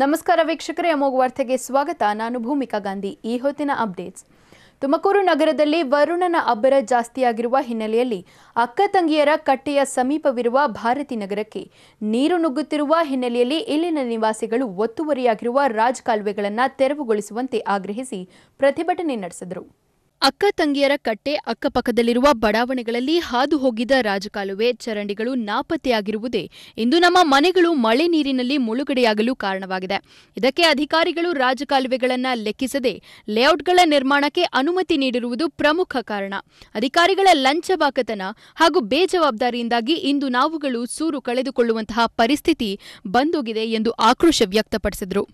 ನಮಸ್ಕಾರ ವೀಕ್ಷಕರೇ ಅಮೋಘ ವಾರ್ತೆಗೆ ಸ್ವಾಗತ ನಾನು ಭೂಮಿಕಾ ಗಾಂಧಿ ಈ ಹೊತ್ತಿನ ಅಪ್ಡೇಟ್ಸ್ ತುಮಕೂರು ನಗರದಲ್ಲಿ ವರುಣನ ಅಬ್ಬರ ಜಾಸ್ತಿಯಾಗಿರುವ ಹಿನ್ನೆಲೆಯಲ್ಲಿ ಅಕ್ಕ ತಂಗಿಯರ ಕಟ್ಟೆಯ ಸಮೀಪವಿರುವ ಭಾರತಿ ನಗರಕ್ಕೆ ನೀರು ನುಗ್ಗುತ್ತಿರುವ ಹಿನ್ನೆಲೆಯಲ್ಲಿ ಇಲ್ಲಿನ ನಿವಾಸಿಗಳು ಒತ್ತುವರಿಯಾಗಿರುವ ರಾಜ್ ಕಾಲುವೆಗಳನ್ನು ತೆರವುಗೊಳಿಸುವಂತೆ ಆಗ್ರಹಿಸಿ ಪ್ರತಿಭಟನೆ ನಡೆಸಿದರು ಅಕ್ಕ ತಂಗಿಯರ ಕಟ್ಟೆ ಅಕ್ಕಪಕ್ಕದಲ್ಲಿರುವ ಬಡಾವಣೆಗಳಲ್ಲಿ ಹಾದು ಹೋಗಿದ್ದ ರಾಜಕಾಲುವೆ ಚರಂಡಿಗಳು ನಾಪತ್ತೆಯಾಗಿರುವುದೇ ಇಂದು ನಮ್ಮ ಮನೆಗಳು ಮಳೆ ನೀರಿನಲ್ಲಿ ಮುಳುಗಡೆಯಾಗಲು ಕಾರಣವಾಗಿದೆ ಇದಕ್ಕೆ ಅಧಿಕಾರಿಗಳು ರಾಜಕಾಲುವೆಗಳನ್ನು ಲೆಕ್ಕಿಸದೆ ಲೇಔಟ್ಗಳ ನಿರ್ಮಾಣಕ್ಕೆ ಅನುಮತಿ ನೀಡಿರುವುದು ಪ್ರಮುಖ ಕಾರಣ ಅಧಿಕಾರಿಗಳ ಲಂಚಬಾಕತನ ಹಾಗೂ ಬೇಜವಾಬ್ದಾರಿಯಿಂದಾಗಿ ಇಂದು ನಾವುಗಳು ಸೂರು ಕಳೆದುಕೊಳ್ಳುವಂತಹ ಪರಿಸ್ಥಿತಿ ಬಂದೋಗಿದೆ ಎಂದು ಆಕ್ರೋಶ ವ್ಯಕ್ತಪಡಿಸಿದರು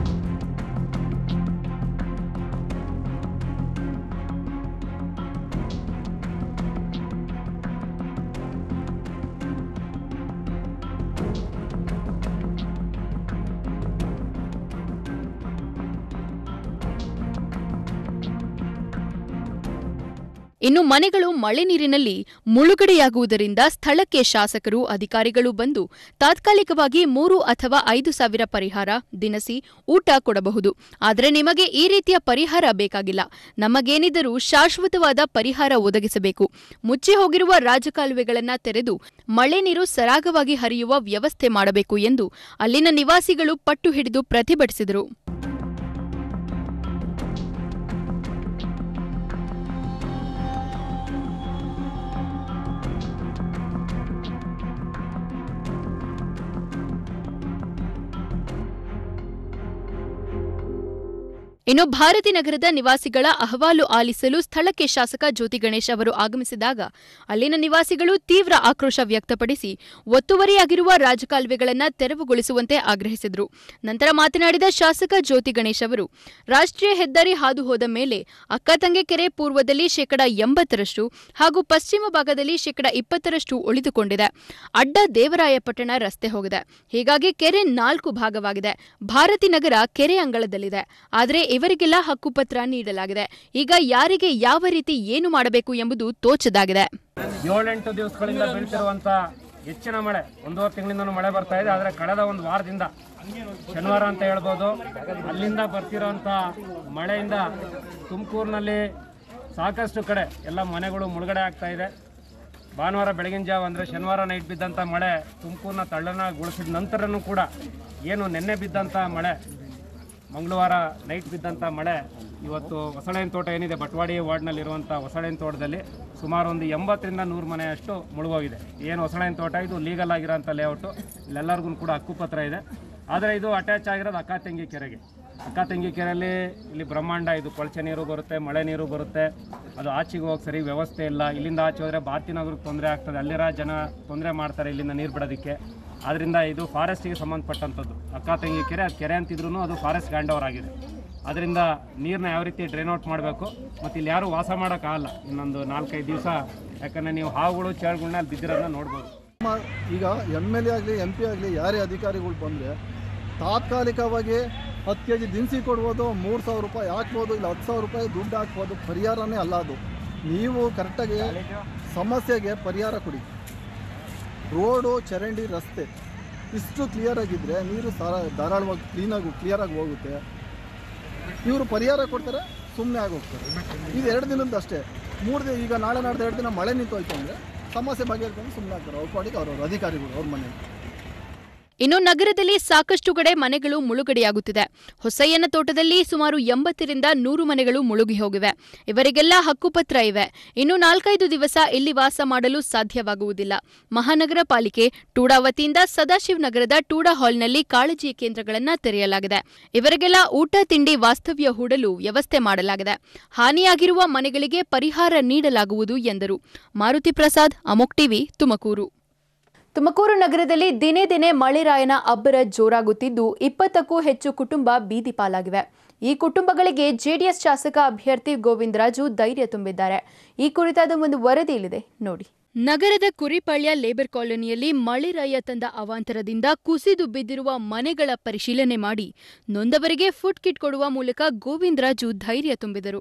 ಇನ್ನು ಮನೆಗಳು ಮಳೆ ನೀರಿನಲ್ಲಿ ಮುಳುಗಡೆಯಾಗುವುದರಿಂದ ಸ್ಥಳಕ್ಕೆ ಶಾಸಕರು ಅಧಿಕಾರಿಗಳು ಬಂದು ತಾತ್ಕಾಲಿಕವಾಗಿ ಮೂರು ಅಥವಾ ಐದು ಸಾವಿರ ಪರಿಹಾರ ದಿನಸಿ ಊಟ ಕೊಡಬಹುದು ಆದರೆ ನಿಮಗೆ ಈ ರೀತಿಯ ಪರಿಹಾರ ಬೇಕಾಗಿಲ್ಲ ನಮಗೇನಿದ್ದರೂ ಶಾಶ್ವತವಾದ ಪರಿಹಾರ ಒದಗಿಸಬೇಕು ಮುಚ್ಚಿ ಹೋಗಿರುವ ರಾಜಕಾಲುವೆಗಳನ್ನು ತೆರೆದು ಮಳೆ ನೀರು ಸರಾಗವಾಗಿ ಹರಿಯುವ ವ್ಯವಸ್ಥೆ ಮಾಡಬೇಕು ಎಂದು ಅಲ್ಲಿನ ನಿವಾಸಿಗಳು ಪಟ್ಟು ಹಿಡಿದು ಪ್ರತಿಭಟಿಸಿದರು ಇನ್ನು ಭಾರತಿ ನಗರದ ನಿವಾಸಿಗಳ ಅಹವಾಲು ಆಲಿಸಲು ಸ್ಥಳಕ್ಕೆ ಶಾಸಕ ಜ್ಯೋತಿ ಗಣೇಶ್ ಅವರು ಆಗಮಿಸಿದಾಗ ಅಲ್ಲಿನ ನಿವಾಸಿಗಳು ತೀವ್ರ ಆಕ್ರೋಶ ವ್ಯಕ್ತಪಡಿಸಿ ಒತ್ತುವರಿಯಾಗಿರುವ ರಾಜಕಾಲುವೆಗಳನ್ನು ತೆರವುಗೊಳಿಸುವಂತೆ ಆಗ್ರಹಿಸಿದರು ನಂತರ ಮಾತನಾಡಿದ ಶಾಸಕ ಜ್ಯೋತಿ ಗಣೇಶ್ ಅವರು ರಾಷ್ಟ್ರೀಯ ಹೆದ್ದಾರಿ ಹಾದು ಹೋದ ಮೇಲೆ ಅಕ್ಕತಂಗೆ ಕೆರೆ ಪೂರ್ವದಲ್ಲಿ ಶೇಕಡ ಎಂಬತ್ತರಷ್ಟು ಹಾಗೂ ಪಶ್ಚಿಮ ಭಾಗದಲ್ಲಿ ಶೇಕಡ ಇಪ್ಪತ್ತರಷ್ಟು ಉಳಿದುಕೊಂಡಿದೆ ಅಡ್ಡ ದೇವರಾಯಪಟ್ಟಣ ರಸ್ತೆ ಹೋಗಿದೆ ಹೀಗಾಗಿ ಕೆರೆ ನಾಲ್ಕು ಭಾಗವಾಗಿದೆ ಭಾರತಿ ನಗರ ಕೆರೆ ಅಂಗಳದಲ್ಲಿದೆ ಆದರೆ ಇವರಿಗೆಲ್ಲ ಹಕ್ಕುಪತ್ರ ನೀಡಲಾಗಿದೆ ಈಗ ಯಾರಿಗೆ ಯಾವ ರೀತಿ ಏನು ಮಾಡಬೇಕು ಎಂಬುದು ತೋಚದಾಗಿದೆ ಏಳೆಂಟು ದಿವಸಗಳಿಂದ ಬೀಳ್ತಿರುವಂತ ಹೆಚ್ಚಿನ ಮಳೆ ಒಂದೂವರೆ ತಿಂಗಳಿಂದನೂ ಮಳೆ ಬರ್ತಾ ಇದೆ ಆದರೆ ಕಳೆದ ಒಂದು ವಾರದಿಂದ ಶನಿವಾರ ಅಂತ ಹೇಳ್ಬೋದು ಅಲ್ಲಿಂದ ಬರ್ತಿರೋಂಥ ಮಳೆಯಿಂದ ತುಮಕೂರಿನಲ್ಲಿ ಸಾಕಷ್ಟು ಕಡೆ ಎಲ್ಲ ಮನೆಗಳು ಮುಳುಗಡೆ ಆಗ್ತಾ ಇದೆ ಭಾನುವಾರ ಬೆಳಗಿನ ಜಾವ ಅಂದರೆ ಶನಿವಾರ ನೈಟ್ ಬಿದ್ದಂಥ ಮಳೆ ತುಮಕೂರನ್ನ ತಳ್ಳನಗೊಳಿಸಿದ ನಂತರನೂ ಕೂಡ ಏನು ನಿನ್ನೆ ಬಿದ್ದಂಥ ಮಳೆ ಮಂಗಳವಾರ ನೈಟ್ ಬಿದ್ದಂಥ ಮಳೆ ಇವತ್ತು ಹೊಸಳೆನ್ ತೋಟ ಏನಿದೆ ಬಟ್ವಾಡಿ ವಾರ್ಡ್ನಲ್ಲಿರುವಂಥ ಹೊಸಳೆನ್ ತೋಟದಲ್ಲಿ ಸುಮಾರು ಒಂದು ಎಂಬತ್ತರಿಂದ ನೂರು ಮನೆಯಷ್ಟು ಮುಳುಗೋಗಿದೆ ಏನು ಹೊಸಳೆನ್ ತೋಟ ಇದು ಲೀಗಲ್ ಆಗಿರೋಂಥ ಲೇಔಟು ಇಲ್ಲೆಲ್ಲರಿಗೂ ಕೂಡ ಹಕ್ಕುಪತ್ರ ಇದೆ ಆದರೆ ಇದು ಅಟ್ಯಾಚ್ ಆಗಿರೋದು ಅಕ್ಕ ತಂಗಿ ಕೆರೆಗೆ ಅಕ್ಕ ತಂಗಿ ಕೆರೆಯಲ್ಲಿ ಇಲ್ಲಿ ಬ್ರಹ್ಮಾಂಡ ಇದು ಕೊಳಚೆ ನೀರು ಬರುತ್ತೆ ಮಳೆ ನೀರು ಬರುತ್ತೆ ಅದು ಆಚೆಗೆ ಹೋಗಿ ಸರಿ ವ್ಯವಸ್ಥೆ ಇಲ್ಲ ಇಲ್ಲಿಂದ ಆಚೆ ಹೋದರೆ ಭಾರತೀನಗರಕ್ಕೆ ತೊಂದರೆ ಆಗ್ತದೆ ಅಲ್ಲಿರೋ ಜನ ತೊಂದರೆ ಮಾಡ್ತಾರೆ ಇಲ್ಲಿಂದ ನೀರು ಬಿಡೋದಕ್ಕೆ ಆದ್ದರಿಂದ ಇದು ಫಾರೆಸ್ಟಿಗೆ ಸಂಬಂಧಪಟ್ಟಂಥದ್ದು ಅಕ್ಕ ತಂಗಿ ಕೆರೆ ಅದು ಕೆರೆ ಅಂತಿದ್ರು ಅದು ಫಾರೆಸ್ಟ್ ಲ್ಯಾಂಡ್ ಓವರ್ ಆಗಿದೆ ಅದರಿಂದ ನೀರನ್ನ ಯಾವ ರೀತಿ ಡ್ರೈನ್ ಔಟ್ ಮಾಡಬೇಕು ಮತ್ತು ಇಲ್ಲಿ ಯಾರೂ ವಾಸ ಮಾಡೋಕ್ಕಾಗಲ್ಲ ಇನ್ನೊಂದು ನಾಲ್ಕೈದು ದಿವಸ ಯಾಕಂದರೆ ನೀವು ಹಾವುಗಳು ಚೇಳುಗಳನ್ನ ಅಲ್ಲಿ ಬಿದ್ದಿರೋದನ್ನ ನೋಡ್ಬೋದು ಮ- ಈಗ ಎಮ್ ಎಲ್ ಎ ಆಗಲಿ ಎಂ ಪಿ ಆಗಲಿ ಯಾರೇ ಅಧಿಕಾರಿಗಳು ಬಂದರೆ ತಾತ್ಕಾಲಿಕವಾಗಿ ಹತ್ತು ಕೆ ಜಿ ದಿನಸಿ ಕೊಡ್ಬೋದು ಮೂರು ಸಾವಿರ ರೂಪಾಯಿ ಹಾಕ್ಬೋದು ಇಲ್ಲ ಹತ್ತು ಸಾವಿರ ರೂಪಾಯಿ ದುಡ್ಡು ಹಾಕ್ಬೋದು ಪರಿಹಾರನೇ ಅಲ್ಲ ಅದು ನೀವು ಕರೆಕ್ಟಾಗಿ ಸಮಸ್ಯೆಗೆ ಪರಿಹಾರ ಕೊಡಿ ರೋಡು ಚರಂಡಿ ರಸ್ತೆ ಇಷ್ಟು ಕ್ಲಿಯರ್ ಆಗಿದ್ದರೆ ನೀರು ಸಾರ ಧಾರಾಳವಾಗಿ ಕ್ಲೀನಾಗಿ ಕ್ಲಿಯರಾಗಿ ಹೋಗುತ್ತೆ ಇವರು ಪರಿಹಾರ ಕೊಡ್ತಾರೆ ಸುಮ್ಮನೆ ಆಗೋಗ್ತಾರೆ ಇದು ಎರಡು ದಿನದ ಅಷ್ಟೇ ಮೂರು ದಿನ ಈಗ ನಾಳೆ ನಾಡ್ದು ಎರಡು ದಿನ ಮಳೆ ನಿಂತು ಹೋಯ್ತು ಅಂದರೆ ಸಮಸ್ಯೆ ಬಗೆಹರ್ಕೊಂಡು ಸುಮ್ಮನೆ ಆಗ್ತಾರೆ ಅವ್ರ ಪಾಡಿಗೆ ಅವ್ರವ್ರ ಅಧಿಕಾರಿಗಳು ಅವ್ರ ಮನೆಯಲ್ಲಿ ಇನ್ನು ನಗರದಲ್ಲಿ ಸಾಕಷ್ಟು ಕಡೆ ಮನೆಗಳು ಮುಳುಗಡೆಯಾಗುತ್ತಿದೆ ಹೊಸಯ್ಯನ ತೋಟದಲ್ಲಿ ಸುಮಾರು ಎಂಬತ್ತರಿಂದ ನೂರು ಮನೆಗಳು ಮುಳುಗಿ ಹೋಗಿವೆ ಇವರಿಗೆಲ್ಲ ಹಕ್ಕುಪತ್ರ ಇವೆ ಇನ್ನು ನಾಲ್ಕೈದು ದಿವಸ ಇಲ್ಲಿ ವಾಸ ಮಾಡಲು ಸಾಧ್ಯವಾಗುವುದಿಲ್ಲ ಮಹಾನಗರ ಪಾಲಿಕೆ ಟೂಡಾ ವತಿಯಿಂದ ಸದಾಶಿವ್ ನಗರದ ಟೂಡಾ ಹಾಲ್ನಲ್ಲಿ ಕಾಳಜಿ ಕೇಂದ್ರಗಳನ್ನು ತೆರೆಯಲಾಗಿದೆ ಇವರಿಗೆಲ್ಲ ಊಟ ತಿಂಡಿ ವಾಸ್ತವ್ಯ ಹೂಡಲು ವ್ಯವಸ್ಥೆ ಮಾಡಲಾಗಿದೆ ಹಾನಿಯಾಗಿರುವ ಮನೆಗಳಿಗೆ ಪರಿಹಾರ ನೀಡಲಾಗುವುದು ಎಂದರು ಮಾರುತಿ ಪ್ರಸಾದ್ ಅಮೋಕ್ ಟಿವಿ ತುಮಕೂರು ತುಮಕೂರು ನಗರದಲ್ಲಿ ದಿನೇ ದಿನೇ ಮಳೆರಾಯನ ಅಬ್ಬರ ಜೋರಾಗುತ್ತಿದ್ದು ಇಪ್ಪತ್ತಕ್ಕೂ ಹೆಚ್ಚು ಕುಟುಂಬ ಬೀದಿ ಪಾಲಾಗಿವೆ ಈ ಕುಟುಂಬಗಳಿಗೆ ಜೆಡಿಎಸ್ ಶಾಸಕ ಅಭ್ಯರ್ಥಿ ಗೋವಿಂದರಾಜು ಧೈರ್ಯ ತುಂಬಿದ್ದಾರೆ ಈ ಕುರಿತಾದ ಒಂದು ವರದಿ ಇಲ್ಲಿದೆ ನೋಡಿ ನಗರದ ಕುರಿಪಾಳ್ಯ ಲೇಬರ್ ಕಾಲೋನಿಯಲ್ಲಿ ಮಳೆರಾಯ ತಂದ ಅವಾಂತರದಿಂದ ಕುಸಿದು ಬಿದ್ದಿರುವ ಮನೆಗಳ ಪರಿಶೀಲನೆ ಮಾಡಿ ನೊಂದವರಿಗೆ ಫುಡ್ ಕಿಟ್ ಕೊಡುವ ಮೂಲಕ ಗೋವಿಂದರಾಜು ಧೈರ್ಯ ತುಂಬಿದರು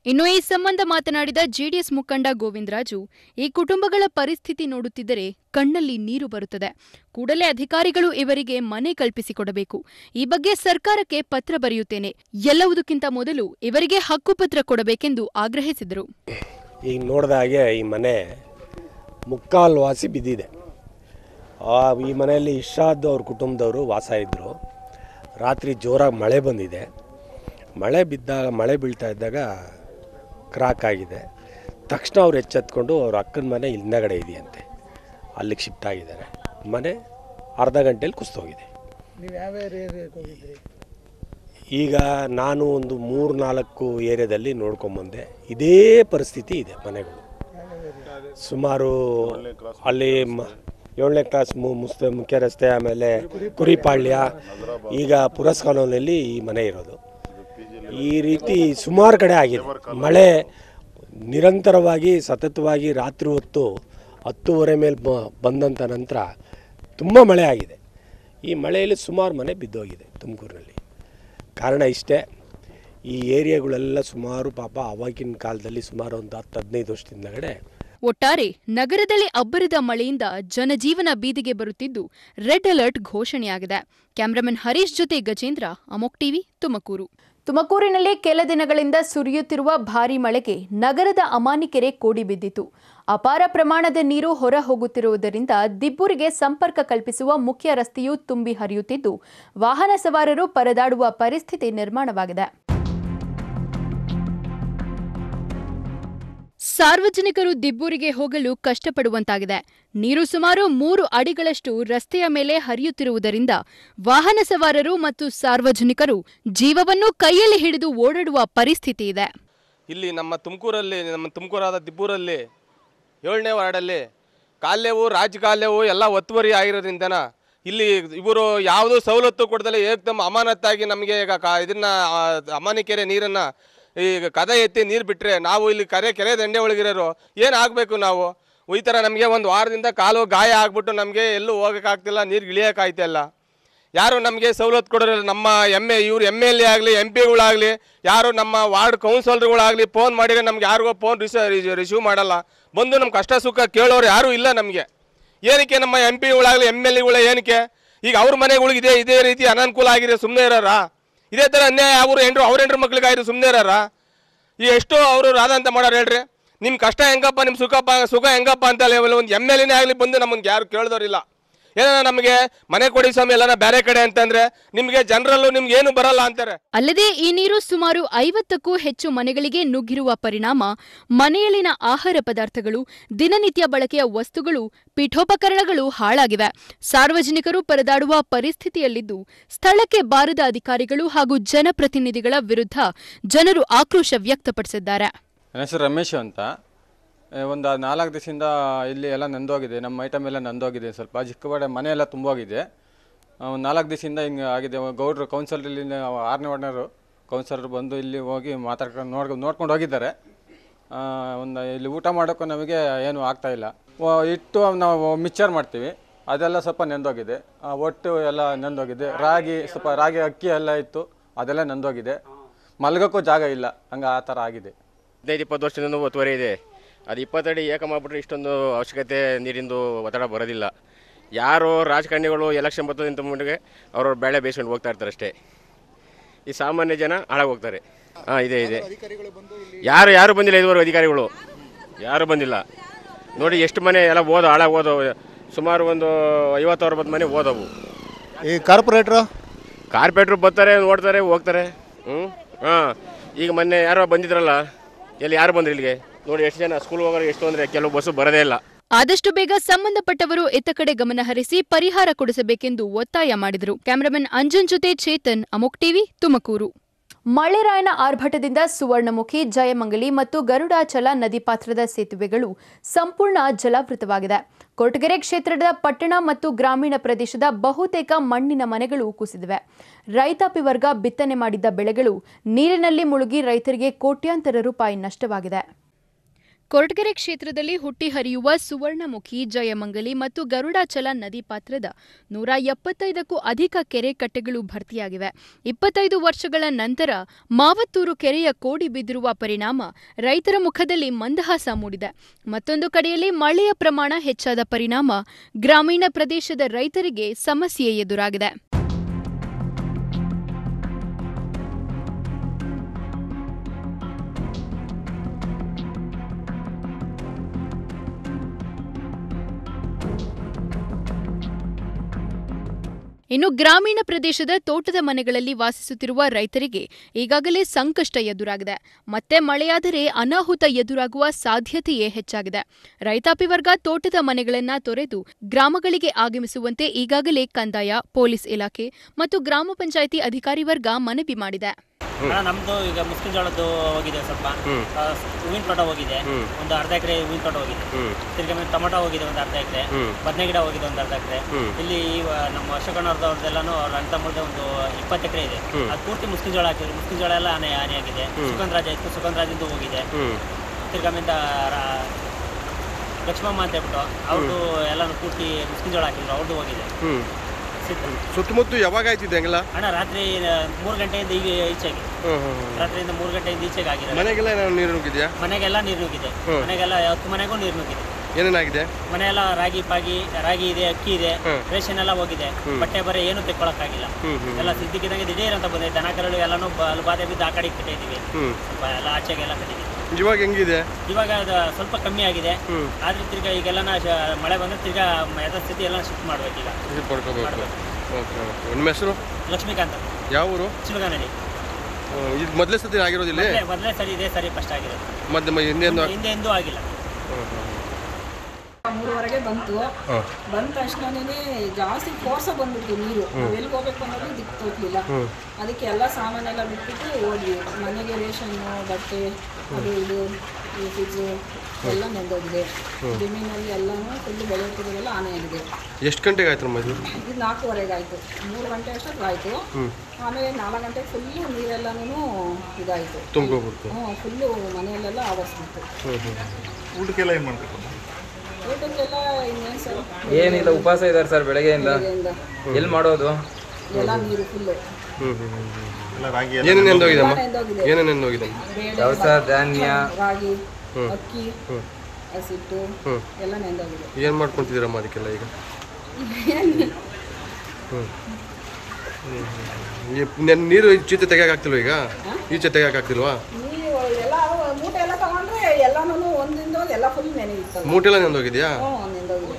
ಇನ್ನು ಈ ಸಂಬಂಧ ಮಾತನಾಡಿದ ಜೆಡಿಎಸ್ ಮುಖಂಡ ಗೋವಿಂದರಾಜು ಈ ಕುಟುಂಬಗಳ ಪರಿಸ್ಥಿತಿ ನೋಡುತ್ತಿದ್ದರೆ ಕಣ್ಣಲ್ಲಿ ನೀರು ಬರುತ್ತದೆ ಕೂಡಲೇ ಅಧಿಕಾರಿಗಳು ಇವರಿಗೆ ಮನೆ ಕಲ್ಪಿಸಿಕೊಡಬೇಕು ಈ ಬಗ್ಗೆ ಸರ್ಕಾರಕ್ಕೆ ಪತ್ರ ಬರೆಯುತ್ತೇನೆ ಎಲ್ಲವುದಕ್ಕಿಂತ ಮೊದಲು ಇವರಿಗೆ ಹಕ್ಕುಪತ್ರ ಕೊಡಬೇಕೆಂದು ಆಗ್ರಹಿಸಿದರು ಈಗ ನೋಡಿದ ಹಾಗೆ ಈ ಮನೆ ಮುಕ್ಕಾಲು ವಾಸಿ ಬಿದ್ದಿದೆ ಆ ಈ ಮನೆಯಲ್ಲಿ ಇಶಾದ್ ಅವ್ರ ಕುಟುಂಬದವರು ವಾಸ ಇದ್ದರು ರಾತ್ರಿ ಜೋರಾಗಿ ಮಳೆ ಬಂದಿದೆ ಮಳೆ ಬಿದ್ದಾಗ ಮಳೆ ಬೀಳ್ತಾ ಇದ್ದಾಗ ಕ್ರಾಕ್ ಆಗಿದೆ ತಕ್ಷಣ ಅವ್ರು ಎಚ್ಚೆತ್ಕೊಂಡು ಅವ್ರ ಅಕ್ಕನ ಮನೆ ಹಿಂದಗಡೆ ಇದೆಯಂತೆ ಅಲ್ಲಿಗೆ ಶಿಫ್ಟ್ ಆಗಿದ್ದಾರೆ ಮನೆ ಅರ್ಧ ಗಂಟೆಯಲ್ಲಿ ಕುಸ್ತೋಗಿದೆ ಈಗ ನಾನು ಒಂದು ಮೂರು ನಾಲ್ಕು ಏರಿಯಾದಲ್ಲಿ ನೋಡ್ಕೊಂಬಂದೆ ಇದೇ ಪರಿಸ್ಥಿತಿ ಇದೆ ಮನೆಗಳು ಸುಮಾರು ಅಲ್ಲಿ ಮ- ಏಳನೇ ಕ್ಲಾಸ್ ಮು ಮುಸ್ತ ಮುಖ್ಯ ರಸ್ತೆ ಆಮೇಲೆ ಕುರಿಪಾಳ್ಯ ಈಗ ಪುರಸ್ ಕಾಲೋನಿಯಲ್ಲಿ ಈ ಮನೆ ಇರೋದು ಈ ರೀತಿ ಸುಮಾರು ಕಡೆ ಆಗಿದೆ ಮಳೆ ನಿರಂತರವಾಗಿ ಸತತವಾಗಿ ರಾತ್ರಿ ಹೊತ್ತು ಹತ್ತುವರೆ ಮೇಲೆ ಬ ಬಂದಂಥ ನಂತರ ತುಂಬ ಮಳೆ ಆಗಿದೆ ಈ ಮಳೆಯಲ್ಲಿ ಸುಮಾರು ಮನೆ ಬಿದ್ದೋಗಿದೆ ತುಮಕೂರಿನಲ್ಲಿ ಕಾರಣ ಇಷ್ಟೇ ಈ ಏರಿಯಾಗಳೆಲ್ಲ ಸುಮಾರು ಪಾಪ ಆವಾಗಿನ ಕಾಲದಲ್ಲಿ ಸುಮಾರು ಒಂದು ಹತ್ತು ಹದಿನೈದು ವರ್ಷದಿಂದಗಡೆ ಒಟ್ಟಾರೆ ನಗರದಲ್ಲಿ ಅಬ್ಬರದ ಮಳೆಯಿಂದ ಜನಜೀವನ ಬೀದಿಗೆ ಬರುತ್ತಿದ್ದು ರೆಡ್ ಅಲರ್ಟ್ ಘೋಷಣೆಯಾಗಿದೆ ಕ್ಯಾಮರಾಮನ್ ಹರೀಶ್ ಜೊತೆ ಗಜೇಂದ್ರ ಅಮೋಕ್ ಟಿವಿ ತುಮಕೂರು ತುಮಕೂರಿನಲ್ಲಿ ಕೆಲ ದಿನಗಳಿಂದ ಸುರಿಯುತ್ತಿರುವ ಭಾರೀ ಮಳೆಗೆ ನಗರದ ಅಮಾನಿಕೆರೆ ಕೋಡಿ ಬಿದ್ದಿತು ಅಪಾರ ಪ್ರಮಾಣದ ನೀರು ಹೊರ ಹೋಗುತ್ತಿರುವುದರಿಂದ ದಿಬ್ಬೂರಿಗೆ ಸಂಪರ್ಕ ಕಲ್ಪಿಸುವ ಮುಖ್ಯ ರಸ್ತೆಯು ತುಂಬಿ ಹರಿಯುತ್ತಿದ್ದು ವಾಹನ ಸವಾರರು ಪರದಾಡುವ ಪರಿಸ್ಥಿತಿ ನಿರ್ಮಾಣವಾಗಿದೆ ಸಾರ್ವಜನಿಕರು ದಿಬ್ಬೂರಿಗೆ ಹೋಗಲು ಕಷ್ಟಪಡುವಂತಾಗಿದೆ ನೀರು ಸುಮಾರು ಮೂರು ಅಡಿಗಳಷ್ಟು ರಸ್ತೆಯ ಮೇಲೆ ಹರಿಯುತ್ತಿರುವುದರಿಂದ ವಾಹನ ಸವಾರರು ಮತ್ತು ಸಾರ್ವಜನಿಕರು ಜೀವವನ್ನು ಕೈಯಲ್ಲಿ ಹಿಡಿದು ಓಡಾಡುವ ಪರಿಸ್ಥಿತಿ ಇದೆ ಇಲ್ಲಿ ನಮ್ಮ ತುಮಕೂರಲ್ಲಿ ನಮ್ಮ ತುಮಕೂರಾದ ದಿಬ್ಬೂರಲ್ಲಿ ಏಳನೇ ವಾರ್ಡಲ್ಲಿ ಕಾಲ್ಯವು ರಾಜಕಾಲ್ಯವು ಎಲ್ಲ ಒತ್ತುವರಿ ಆಗಿರೋದ್ರಿಂದನ ಇಲ್ಲಿ ಇವರು ಯಾವುದೂ ಸವಲತ್ತು ಕೊಡ್ದಲೆ ಏಕದಮ್ ಅಮಾನತ್ತಾಗಿ ನಮಗೆ ಈಗ ಕಾ ಇದನ್ನ ಆ, ಅಮಾನಿಕೆರೆ ನೀರನ್ನು ಈಗ ಕದ ಎತ್ತಿ ನೀರು ಬಿಟ್ಟರೆ ನಾವು ಇಲ್ಲಿ ಕರೆ ಕೆರೆ ದಂಡೆ ಒಳಗಿರೋರು ಏನು ಆಗಬೇಕು ನಾವು ಈ ಥರ ನಮಗೆ ಒಂದು ವಾರದಿಂದ ಕಾಲು ಗಾಯ ಆಗ್ಬಿಟ್ಟು ನಮಗೆ ಎಲ್ಲೂ ಹೋಗೋಕ್ಕಾಗ್ತಿಲ್ಲ ನೀರು ಇಳಿಯೋಕ್ಕಾಯ್ತಿಲ್ಲ ಯಾರು ನಮಗೆ ಸವಲತ್ತು ಕೊಡೋರಿಲ್ಲ ನಮ್ಮ ಎಮ್ ಎ ಇವ್ರು ಎಮ್ ಎಲ್ ಎ ಆಗಲಿ ಎಂ ಪಿಗಳಾಗಲಿ ಯಾರು ನಮ್ಮ ವಾರ್ಡ್ ಕೌನ್ಸಿಲರ್ಗಳಾಗಲಿ ಫೋನ್ ಮಾಡಿದ್ರೆ ನಮ್ಗೆ ಯಾರಿಗೋ ಫೋನ್ ರಿಸ ರಿಸೀವ್ ಮಾಡಲ್ಲ ಬಂದು ನಮ್ಮ ಕಷ್ಟ ಸುಖ ಕೇಳೋರು ಯಾರೂ ಇಲ್ಲ ನಮಗೆ ಏನಕ್ಕೆ ನಮ್ಮ ಎಂ ಪಿಗಳಾಗಲಿ ಎಮ್ ಎಲ್ ಎಗಳು ಏನಕ್ಕೆ ಈಗ ಅವ್ರ ಮನೆಗಳಿಗೆ ಇದೇ ಇದೇ ರೀತಿ ಅನಾನುಕೂಲ ಆಗಿದೆ ಸುಮ್ಮನೆ ಇರೋರ ಇದೇ ಥರ ಅನ್ಯಾಯ ಅವ್ರು ಹೆಂಡ್ರು ಅವ್ರ ಹೆಂಡ್ರ ಮಕ್ಳಿಗಾಗಿರೋ ಸುಮ್ಮನೆ ಇರೋರ ಈಗ ಎಷ್ಟು ಅವರು ರಾಧ ಅಂತ ಮಾಡೋರು ಹೇಳ್ರಿ ನಿಮ್ಮ ಕಷ್ಟ ಹೆಂಗಪ್ಪ ನಿಮ್ಮ ಸುಖಪ್ಪ ಸುಖ ಹೆಂಗಪ್ಪ ಅಂತ ಒಂದು ಎಮ್ ಎಲ್ ಎನೇ ಆಗಲಿ ಬಂದು ನಮ್ಮನ್ನು ಯಾರು ಕೇಳಿದವ್ರಿಲ್ಲ ಏನೋ ನಮಗೆ ಮನೆ ಕೊಡಿ ಸ್ವಾಮಿ ಎಲ್ಲನ ಬೇರೆ ಕಡೆ ಅಂತಂದ್ರೆ ನಿಮಗೆ ಜನರಲ್ಲೂ ನಿಮ್ಗೆ ಏನು ಬರಲ್ಲ ಅಂತಾರೆ ಅಲ್ಲದೆ ಈ ನೀರು ಸುಮಾರು ಐವತ್ತಕ್ಕೂ ಹೆಚ್ಚು ಮನೆಗಳಿಗೆ ನುಗ್ಗಿರುವ ಪರಿಣಾಮ ಮನೆಯಲ್ಲಿನ ಆಹಾರ ಪದಾರ್ಥಗಳು ದಿನನಿತ್ಯ ಬಳಕೆಯ ವಸ್ತುಗಳು ಪೀಠೋಪಕರಣಗಳು ಹಾಳಾಗಿವೆ ಸಾರ್ವಜನಿಕರು ಪರದಾಡುವ ಪರಿಸ್ಥಿತಿಯಲ್ಲಿದ್ದು ಸ್ಥಳಕ್ಕೆ ಬಾರದ ಅಧಿಕಾರಿಗಳು ಹಾಗೂ ಜನಪ್ರತಿನಿಧಿಗಳ ವಿರುದ್ಧ ಜನರು ಆಕ್ರೋಶ ವ್ಯಕ್ತಪಡಿಸಿದ್ದಾರೆ ನನ್ನ ಹೆಸರು ರಮೇಶ್ ಅಂತ ಏ, ಒಂದು ನಾಲ್ಕು ದಿವಸದಿಂದ ಇಲ್ಲಿ ಎಲ್ಲ ನಂದೋಗಿದೆ ನಮ್ಮ ಐಟಮ್ ಎಲ್ಲ ನಂದೋಗಿದೆ ಸ್ವಲ್ಪ ಚಿಕ್ಕಬಾಡೆ ಮನೆ ಎಲ್ಲ ತುಂಬೋಗಿದೆ ಒಂದು ನಾಲ್ಕು ದಿವಸದಿಂದ ಹಿಂಗೆ ಆಗಿದೆ ಗೌಡ್ರು ಕೌನ್ಸಿಲರ್ ಇಲ್ಲಿ ಆರನೇ ವಾರ್ಡ್ನವರು ಕೌನ್ಸಿಲರ್ ಬಂದು ಇಲ್ಲಿ ಹೋಗಿ ಮಾತಾಡ್ಕೊಂಡು ನೋಡ್ಕೊಂಡು ನೋಡ್ಕೊಂಡು ಹೋಗಿದ್ದಾರೆ ಆ, ಒಂದು ಇಲ್ಲಿ ಊಟ ಮಾಡೋಕ್ಕೂ ನಮಗೆ ಏನು ಆಗ್ತಾ ಇಲ್ಲ ವ- ಹಿಟ್ಟು ನಾವು ಮಿಕ್ಚರ್ ಮಾಡ್ತೀವಿ ಅದೆಲ್ಲ ಸ್ವಲ್ಪ ನೆಂದೋಗಿದೆ ಆ, ಒಟ್ಟು ಎಲ್ಲ ನೆಂದೋಗಿದೆ ರಾಗಿ ಸ್ವಲ್ಪ ರಾಗಿ ಅಕ್ಕಿ ಎಲ್ಲ ಇತ್ತು ಅದೆಲ್ಲ ನೆಂದೋಗಿದೆ ಮಲ್ಗೋಕ್ಕೂ ಜಾಗ ಇಲ್ಲ ಹಂಗೆ ಆ ಥರ ಆಗಿದೆ ಹದಿನೈದು ಇಪ್ಪತ್ತು ವರ್ಷದಿಂದ ಒತ್ತುವರಿ ಇದೆ ಅದು ಇಪ್ಪತ್ತಡಿ ಏಕ ಮಾಡಿಬಿಟ್ರೆ ಇಷ್ಟೊಂದು ಅವಶ್ಯಕತೆ ನೀರಿಂದು ಒತ್ತಡ ಬರೋದಿಲ್ಲ ಯಾರು ರಾಜಕಾರಣಿಗಳು ಎಲೆಕ್ಷನ್ ಬರ್ತದೆ ಅಂತ ಮುಂದೆ ಅವ್ರವ್ರ ಬೆಳೆ ಬೇಯಿಸ್ಕೊಂಡು ಹೋಗ್ತಾ ಇರ್ತಾರೆ ಅಷ್ಟೇ ಈ ಸಾಮಾನ್ಯ ಜನ ಹಾಳಾಗಿ ಹೋಗ್ತಾರೆ ಹಾಂ ಇದೆ ಇದೆ ಯಾರು ಯಾರು ಬಂದಿಲ್ಲ ಇದುವರೆಗೂ ಅಧಿಕಾರಿಗಳು ಯಾರು ಬಂದಿಲ್ಲ ನೋಡಿ ಎಷ್ಟು ಮನೆ ಎಲ್ಲ ಓದೋ ಹಾಳಾಗಿ ಓದೋ ಸುಮಾರು ಒಂದು ಐವತ್ತು ಅರವತ್ತು ಮನೆ ಓದವು ಈ ಕಾರ್ಪೊರೇಟ್ರು ಕಾರ್ಪೆಟ್ರು ಬರ್ತಾರೆ ನೋಡ್ತಾರೆ ಹೋಗ್ತಾರೆ ಹ್ಞೂ ಹಾಂ ಈಗ ಮೊನ್ನೆ ಯಾರೋ ಬಂದಿದ್ರಲ್ಲ ಎಲ್ಲಿ ಯಾರು ಬಂದ್ರಿ ಇಲ್ಲಿಗೆ ನೋಡಿ ಎಷ್ಟು ಜನ ಸ್ಕೂಲ್ ಹೋಗೋರು ಎಷ್ಟು ಅಂದರೆ ಕೆಲವು ಬಸ್ಸು ಬರೋದೇ ಇಲ್ಲ ಆದಷ್ಟು ಬೇಗ ಸಂಬಂಧಪಟ್ಟವರು ಇತ್ತ ಕಡೆ ಗಮನ ಹರಿಸಿ ಪರಿಹಾರ ಕೊಡಿಸಬೇಕೆಂದು ಒತ್ತಾಯ ಮಾಡಿದರು ಕ್ಯಾಮರಾಮನ್ ಅಂಜನ್ ಜೊತೆ ಚೇತನ್ ಅಮೋಕ್ ಟಿವಿ ತುಮಕೂರು ಮಳೆರಾಯನ ಆರ್ಭಟದಿಂದ ಸುವರ್ಣಮುಖಿ ಜಯಮಂಗಲಿ ಮತ್ತು ಗರುಡಾಚಲ ನದಿ ಪಾತ್ರದ ಸೇತುವೆಗಳು ಸಂಪೂರ್ಣ ಜಲಾವೃತವಾಗಿದೆ ಕೊರಟಗೆರೆ ಕ್ಷೇತ್ರದ ಪಟ್ಟಣ ಮತ್ತು ಗ್ರಾಮೀಣ ಪ್ರದೇಶದ ಬಹುತೇಕ ಮಣ್ಣಿನ ಮನೆಗಳು ಕುಸಿದಿವೆ ರೈತಾಪಿ ವರ್ಗ ಬಿತ್ತನೆ ಮಾಡಿದ್ದ ಬೆಳೆಗಳು ನೀರಿನಲ್ಲಿ ಮುಳುಗಿ ರೈತರಿಗೆ ಕೋಟ್ಯಾಂತರ ರೂಪಾಯಿ ನಷ್ಟವಾಗಿದೆ ಕೊರಟಗೆರೆ ಕ್ಷೇತ್ರದಲ್ಲಿ ಹುಟ್ಟಿ ಹರಿಯುವ ಸುವರ್ಣಮುಖಿ ಜಯಮಂಗಲಿ ಮತ್ತು ಗರುಡಾಚಲ ನದಿ ಪಾತ್ರದ ನೂರ ಎಪ್ಪತ್ತೈದಕ್ಕೂ ಅಧಿಕ ಕೆರೆ ಕಟ್ಟೆಗಳು ಭರ್ತಿಯಾಗಿವೆ ಇಪ್ಪತ್ತೈದು ವರ್ಷಗಳ ನಂತರ ಮಾವತ್ತೂರು ಕೆರೆಯ ಕೋಡಿ ಬಿದ್ದಿರುವ ಪರಿಣಾಮ ರೈತರ ಮುಖದಲ್ಲಿ ಮಂದಹಾಸ ಮೂಡಿದೆ ಮತ್ತೊಂದು ಕಡೆಯಲ್ಲಿ ಮಳೆಯ ಪ್ರಮಾಣ ಹೆಚ್ಚಾದ ಪರಿಣಾಮ ಗ್ರಾಮೀಣ ಪ್ರದೇಶದ ರೈತರಿಗೆ ಸಮಸ್ಯೆ ಎದುರಾಗಿದೆ ಇನ್ನು ಗ್ರಾಮೀಣ ಪ್ರದೇಶದ ತೋಟದ ಮನೆಗಳಲ್ಲಿ ವಾಸಿಸುತ್ತಿರುವ ರೈತರಿಗೆ ಈಗಾಗಲೇ ಸಂಕಷ್ಟ ಎದುರಾಗಿದೆ ಮತ್ತೆ ಮಳೆಯಾದರೆ ಅನಾಹುತ ಎದುರಾಗುವ ಸಾಧ್ಯತೆಯೇ ಹೆಚ್ಚಾಗಿದೆ ರೈತಾಪಿ ವರ್ಗ ತೋಟದ ಮನೆಗಳನ್ನ ತೊರೆದು ಗ್ರಾಮಗಳಿಗೆ ಆಗಮಿಸುವಂತೆ ಈಗಾಗಲೇ ಕಂದಾಯ ಪೊಲೀಸ್ ಇಲಾಖೆ ಮತ್ತು ಗ್ರಾಮ ಪಂಚಾಯಿತಿ ಅಧಿಕಾರಿ ವರ್ಗ ಮನವಿ ಮಾಡಿದೆ ಅಣ್ಣ ನಮ್ದು ಈಗ ಮುಸ್ಕಿನ ಜೋಳದ್ದು ಹೋಗಿದೆ ಸ್ವಲ್ಪ ಆ, ಹೂವಿನ ತೋಟ ಹೋಗಿದೆ ಒಂದು ಅರ್ಧ ಎಕರೆ ಹೂವಿನ ತೋಟ ಹೋಗಿದೆ ತಿರ್ಗಿ ಆಮೇಲೆ ಟೊಮೊಟೊ ಹೋಗಿದೆ ಒಂದು ಅರ್ಧ ಎಕರೆ ಬದನೆ ಗಿಡ ಹೋಗಿದೆ ಒಂದು ಅರ್ಧ ಎಕರೆ ಇಲ್ಲಿ ಇವ- ನಮ್ಮ ಅಶೋಕಣ್ಣವ್ರದ್ದೆಲ್ಲಾನು ಅವ್ರ ಅಣ್ಣ ತಮ್ಮಳ್ದು ಒಂದು ಇಪ್ಪತ್ತು ಎಕರೆ ಇದೆ ಅದು ಪೂರ್ತಿ ಮುಸ್ಕಿನ ಜೋಳ ಹಾಕಿದ್ರು ಮುಸ್ಕಿನ ಜೋಳ ಎಲ್ಲ ಹಾನಿ ಹಾನಿಯಾಗಿದೆ ಸುಗಂಧರಾಜ ಇತ್ತು ಸುಗಂಧರಾಜಿಂದು ಹೋಗಿದೆ ತಿರ್ಗಿ ಆಮೇಲೆ ರಾ- ಲಕ್ಷ್ಮಮ್ಮ ಅಂತ ಹೇಳ್ಬಿಟ್ಟು ಅವ್ರದ್ದು ಎಲ್ಲಾನು ಪೂರ್ತಿ ಮುಸ್ಕಿನ ಜೋಳ ಹಾಕಿದ್ರು ಅವ್ರದ್ದು ಹೋಗಿದೆ ಸಿಟ್ಟು. ಸುತ್ತಮುತ್ತ ಯಾವಾಗ ಆಯ್ತಿದೆ ಹಂಗೆಲ್ಲ ಅಣ್ಣ ರಾತ್ರಿ ಮೂರು ಗಂಟೆಯಿಂದ ಈಗ ಈಚೆಗೆ ರಾತ್ರಿಯಿಂದ ಮೂರು ಗಂಟೆಯಿಂದ ಈಚೆಗೆ ಆಗಿದೆ ಮನೆಗೆಲ್ಲ ಏನಾದ್ರು ನೀರು ನುಗ್ಗಿದ್ಯಾ ಮನೆಗೆಲ್ಲ ನೀರು ನುಗ್ಗಿದೆ ಮನೆಗೆಲ್ಲ ಹತ್ತು ಮನೆಗೂ ನೀರು ನುಗ್ಗಿದೆ ಏನೇನಾಗಿದೆ ಮನೆಯೆಲ್ಲ ರಾಗಿ ಪಾಗಿ ರಾಗಿ ಇದೆ ಅಕ್ಕಿ ಇದೆ ರೇಷನ್ ಎಲ್ಲ ಹೋಗಿದೆ ಬಟ್ಟೆ ಬರೆ ಏನು ತೆಕ್ಕೊಳಕ್ಕಾಗಿಲ್ಲ ಎಲ್ಲ ಸಿದ್ದಿಕ್ಕಿದಂಗೆ ದಿಢೀರ್ ಅಂತ ಬಂದಿದೆ ದನ ಕರಳು ಎಲ್ಲಾನು ಬ- ಅಲ್ಲಿ ಬಾಧೆ ಬಿದ್ದು ಆ ಕಡೆ ಕಟ್ಟಿದ್ದೀವಿ ಸ್ವಲ್ಪ ಎಲ್ಲ ಆಚೆಗೆಲ್ಲ ಕಟ್ಟಿದ್ದೀವಿ ಇವಾಗ ಹೆಂಗಿದೆ ಇವಾಗ ಅದು ಸ್ವಲ್ಪ ಕಮ್ಮಿ ಆಗಿದೆ ಆದ್ರೆ ತಿರ್ಗಾ ಈಗೆಲ್ಲ ಮಳೆ ಬಂದ್ರೆ ತಿರ್ಗಾ ಯಥಾಸ್ಥಿತಿ ಎಲ್ಲ ಶಿಫ್ಟ್ ಮಾಡ್ಬೇಕು ಈಗ ಇದು ಪಡ್ಕೋಬೇಕು ಓಕೆ ಓಕೆ ನಿಮ್ಮ ಹೆಸರು ಲಕ್ಷ್ಮೀಕಾಂತ್ ಯಾವ ಊರು ಚಿಲುಗಾನಹಳ್ಳಿ ಹ್ಮ್, ಇದು ಮೊದಲೇ ಸತಿ ಆಗಿರೋದಿಲ್ಲ ಮೊದಲೇ ಮೊದಲೇ ಸರಿ ಇದೆ ಸರಿ ಫಸ್ಟ್ ಆಗಿದೆ ಮತ್ತೆ ಹಿಂದೆ ಹಿಂದೆ ಎಂದೂ ಆಗಿಲ್ಲ ಮೂರುವರೆಗೆ ಬಂತು ಬಂದ ತಕ್ಷಣನೇ ಜಾಸ್ತಿ ಫೋರ್ಸ ಬಂದ್ಬಿಟ್ಟು ನೀರು ಎಲ್ಲಿ ಹೋಗ್ಬೇಕು ಅನ್ನೋದು ದಿಕ್ಕು ತೋಚ್ಲಿಲ್ಲ ಅದಕ್ಕೆ ಎಲ್ಲ ಸಾಮಾನೆಲ್ಲ ಬಿಟ್ಬಿಟ್ಟು ಹೋದ್ವಿ ಮನೆಗೆ ರೇಷನ್ನು ಬಟ್ಟೆ ಅದು ಇದು ಈ ಫ್ರಿಜ್ಜು ಎಲ್ಲ ನೆಂದೋಗಿದೆ ಜಮೀನಲ್ಲಿ ಎಲ್ಲನೂ ಫುಲ್ ಬೆಳೆ ಇಟ್ಟಿರೋದೆಲ್ಲ ಹಾನಿಯಾಗಿದೆ ಎಷ್ಟು ಗಂಟೆಗೆ ಆಯ್ತು ನಮ್ಮ ಇದು ಇದು ನಾಲ್ಕೂವರೆಗೆ ಆಯಿತು ಮೂರು ಗಂಟೆ ಅಷ್ಟೊತ್ತಿಗೆ ಆಯಿತು ಆಮೇಲೆ ನಾಲ್ಕು ಗಂಟೆಗೆ ಫುಲ್ಲು ನೀರೆಲ್ಲನೂ ಇದಾಯಿತು ತುಂಬ್ಕೊಬಿಡ್ತು ಹ್ಞೂ ಫುಲ್ಲು ಮನೆಯಲ್ಲೆಲ್ಲ ಆವರಿಸ್ಬಿಟ್ಟು ಊಟಕ್ಕೆಲ್ಲ ಏನು ಮಾಡಬೇಕು ಊಟಕ್ಕೆಲ್ಲ ಇನ್ನೇನು ಸರ್ ಏನಿಲ್ಲ ಉಪವಾಸ ಇದ್ದಾರೆ ಸರ್ ಬೆಳಗ್ಗೆಯಿಂದ ಬೆಳಗ್ಗೆಯಿಂದ ಎಲ್ಲಿ ಮಾಡೋದು ಎಲ್ಲ ನೀರು ಫುಲ್ಲು ಎಲ್ಲ ರಾಗಿ ಏನೇನು ಎಂದೋಗಿದೆಮ್ಮ ನೆಂದೋಗಿದೆ ಏನೇನು ಎಂದೋಗಿದೆ ಬೇಳೆ ದವಸ ಧಾನ್ಯ ರಾಗಿ ಅಕ್ಕಿ ಹಸಿಟ್ಟು ಎಲ್ಲ ನೆಂದೋಗಿದೆ ಏನು ಮಾಡ್ಕೊಂತಿದ್ದೀರಮ್ಮ ಅದಕ್ಕೆಲ್ಲ ಈಗ ಈ ನೆನ್- ನೀರು ಈಚೆ ತೆಗಿಯೋಕ್ಕಾಗ್ತಿಲ್ವ ಈಗ ಈಚೆ ತೆಗಿಯೋಕ್ಕಾಗ್ತಿಲ್ವಾ ನೀವು ಎಲ್ಲ ಮೂಟೆ ಎಲ್ಲ ತಗೊಂಡ್ರೆ ಎಲ್ಲಾನು ಒಂದಿಂದ ಒಂದು ಎಲ್ಲ ಫುಲ್ ನೆನೆಯಿತ್ತು ಮೂಟೆಲ್ಲ ನೆಂದೋಗಿದ್ಯಾ ಹ್ಞೂ ನೆಂದೋಗಿದೆ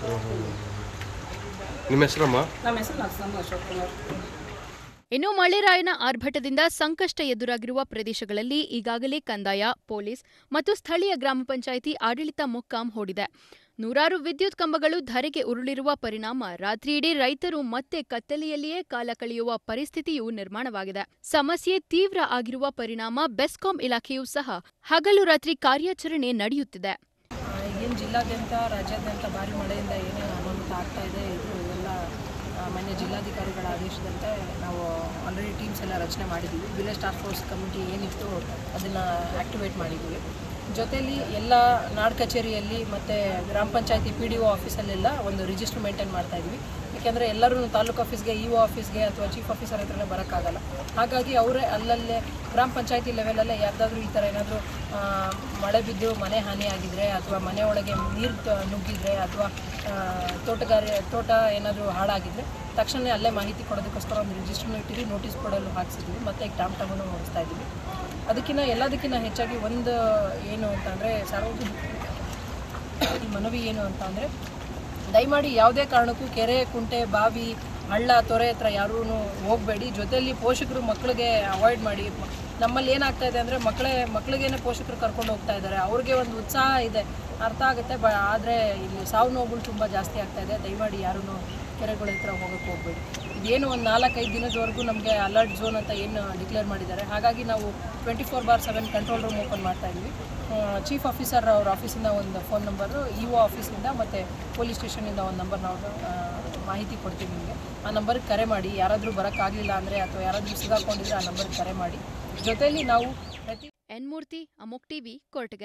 ನಿಮ್ಮ ಹೆಸರಮ್ಮ ನಮ್ಮ ಹೆಸರು ನರಸಮ್ಮ ಅಶೋಕ್ ಕುಮಾರ್ ಇನ್ನು ಮಳೆರಾಯನ ಆರ್ಭಟದಿಂದ ಸಂಕಷ್ಟ ಎದುರಾಗಿರುವ ಪ್ರದೇಶಗಳಲ್ಲಿ ಈಗಾಗಲೇ ಕಂದಾಯ ಪೊಲೀಸ್ ಮತ್ತು ಸ್ಥಳೀಯ ಗ್ರಾಮ ಪಂಚಾಯಿತಿ ಆಡಳಿತ ಮೊಕ್ಕಾಂ ಹೂಡಿದೆ ನೂರಾರು ವಿದ್ಯುತ್ ಕಂಬಗಳು ಧರೆಗೆ ಉರುಳಿರುವ ಪರಿಣಾಮ ರಾತ್ರಿಯಿಡೀ ರೈತರು ಮತ್ತೆ ಕತ್ತಲೆಯಲ್ಲಿಯೇ ಕಾಲ ಕಳೆಯುವ ಪರಿಸ್ಥಿತಿಯೂ ನಿರ್ಮಾಣವಾಗಿದೆ ಸಮಸ್ಯೆ ತೀವ್ರ ಆಗಿರುವ ಪರಿಣಾಮ ಬೆಸ್ಕಾಂ ಇಲಾಖೆಯೂ ಸಹ ಹಗಲು ರಾತ್ರಿ ಕಾರ್ಯಾಚರಣೆ ನಡೆಯುತ್ತಿದೆ ಈಗೇನು ಜಿಲ್ಲಾದ್ಯಂತ ರಾಜ್ಯಾದ್ಯಂತ ಭಾರಿ ಮಳೆಯಿಂದ ಏನೇನು ಅನಾಹುತ ಆಗ್ತಾ ಇದೆ ಇದು ಎಲ್ಲ ಆ, ಮಾನ್ಯ ಜಿಲ್ಲಾಧಿಕಾರಿಗಳ ಆದೇಶದಂತೆ ನಾವು ಆಲ್ರೆಡಿ ಟೀಮ್ಸ್ ಎಲ್ಲ ರಚನೆ ಮಾಡಿದ್ದೀವಿ ವಿಲೇಜ್ ಟಾಸ್ಕ್ ಫೋರ್ಸ್ ಕಮಿಟಿ ಏನಿತ್ತು ಅದನ್ನು ಆ್ಯಕ್ಟಿವೇಟ್ ಮಾಡಿದ್ದೀವಿ ಜೊತೆಯಲ್ಲಿ ಎಲ್ಲ ನಾಡ್ ಕಚೇರಿಯಲ್ಲಿ ಮತ್ತು ಗ್ರಾಮ ಪಂಚಾಯತಿ ಪಿ ಡಿ ಒ ಆಫೀಸಲ್ಲೆಲ್ಲ ಒಂದು ರಿಜಿಸ್ಟರ್ ಮೇಂಟೈನ್ ಮಾಡ್ತಾ ಇದ್ವಿ ಯಾಕೆಂದರೆ ಎಲ್ಲರೂ ತಾಲೂಕು ಆಫೀಸ್ಗೆ ಇ ಒ ಆಫೀಸ್ಗೆ ಅಥವಾ ಚೀಫ್ ಆಫೀಸರ್ ಹತ್ರನೇ ಬರೋಕ್ಕಾಗಲ್ಲ ಹಾಗಾಗಿ ಅವರೇ ಅಲ್ಲಲ್ಲೇ ಗ್ರಾಮ ಪಂಚಾಯತಿ ಲೆವೆಲಲ್ಲೇ ಯಾರ್ದಾದ್ರೂ ಈ ಥರ ಏನಾದರೂ ಮಳೆ ಬಿದ್ದು ಮನೆ ಹಾನಿ ಆಗಿದ್ರೆ ಅಥವಾ ಮನೆ ಒಳಗೆ ನೀರು ನುಗ್ಗಿದ್ರೆ ಅಥವಾ ತೋಟಗಾರಿ ತೋಟ ಏನಾದರೂ ಹಾಳಾಗಿದ್ರೆ ತಕ್ಷಣ ಅಲ್ಲೇ ಮಾಹಿತಿ ಕೊಡೋದಕ್ಕೋಸ್ಕರ ಒಂದು ರಿಜಿಸ್ಟರ್ನ ಇಟ್ಟಿರಿ ನೋಟಿಸ್ ಕೊಡಲು ಹಾಕ್ಸಿದ್ವಿ ಮತ್ತು ಈಗ ಟಾಮ್ ಟಮನ್ನು ಓಡಿಸ್ತಾ ಇದ್ದೀವಿ ಅದಕ್ಕಿಂತ ಎಲ್ಲದಕ್ಕಿಂತ ಹೆಚ್ಚಾಗಿ ಒಂದು ಏನು ಅಂತಂದರೆ ಸಾರ್ವಜನಿಕ ಮನವಿ ಏನು ಅಂತ ಅಂದರೆ ದಯಮಾಡಿ ಯಾವುದೇ ಕಾರಣಕ್ಕೂ ಕೆರೆ ಕುಂಟೆ ಬಾವಿ ಹಳ್ಳ ತೊರೆ ಹತ್ರ ಯಾರೂ ಹೋಗಬೇಡಿ ಜೊತೆಯಲ್ಲಿ ಪೋಷಕರು ಮಕ್ಕಳಿಗೆ ಅವಾಯ್ಡ್ ಮಾಡಿ ನಮ್ಮಲ್ಲಿ ಏನಾಗ್ತಾ ಇದೆ ಅಂದರೆ ಮಕ್ಕಳೇ ಮಕ್ಕಳಿಗೇನೆ ಪೋಷಕರು ಕರ್ಕೊಂಡು ಹೋಗ್ತಾ ಇದ್ದಾರೆ ಅವ್ರಿಗೆ ಒಂದು ಉತ್ಸಾಹ ಇದೆ ಅರ್ಥ ಆಗುತ್ತೆ ಬ ಆದರೆ ಇಲ್ಲಿ ಸಾವು ನೋವುಗಳು ತುಂಬ ಜಾಸ್ತಿ ಆಗ್ತಾ ಇದೆ ದಯಮಾಡಿ ಯಾರೂ ಕೆರೆಗಳ ಹತ್ರ ಹೋಗೋಕ್ಕೆ ಹೋಗಬೇಡಿ ಇದೇನು ಒಂದು ನಾಲ್ಕೈದು ದಿನದವರೆಗೂ ನಮಗೆ ಅಲರ್ಟ್ ಝೋನ್ ಅಂತ ಏನು ಡಿಕ್ಲೇರ್ ಮಾಡಿದ್ದಾರೆ ಹಾಗಾಗಿ ನಾವು twenty four bar seven control room open ಮಾಡ್ತಾ ಇದ್ವಿ ಚೀಫ್ ಆಫೀಸರ್ ಅವ್ರ ಆಫೀಸಿಂದ ಒಂದು ಫೋನ್ ನಂಬರು ಇ ಒ ಆಫೀಸಿಂದ ಮತ್ತು ಪೊಲೀಸ್ ಸ್ಟೇಷನಿಂದ ಒಂದು ನಂಬರ್ ನಾವು ಆ, ಮಾಹಿತಿ ಕೊಡ್ತೀವಿ ನಿಮಗೆ ಆ ನಂಬರ್ಗೆ ಕರೆ ಮಾಡಿ ಯಾರಾದರೂ ಬರೋಕ್ಕಾಗಲಿಲ್ಲ ಅಂದರೆ ಅಥವಾ ಯಾರಾದರೂ ಸಿಗಾಕೊಂಡಿದ್ರೆ ಆ ನಂಬರ್ಗೆ ಕರೆ ಮಾಡಿ ಜೊತೆಯಲ್ಲಿ ನಾವು ಪ್ರತಿ ಎನ್ಮೂರ್ತಿ ಅಮೋಕ್ ಟಿವಿ ಕೊರಟಗೆರೆ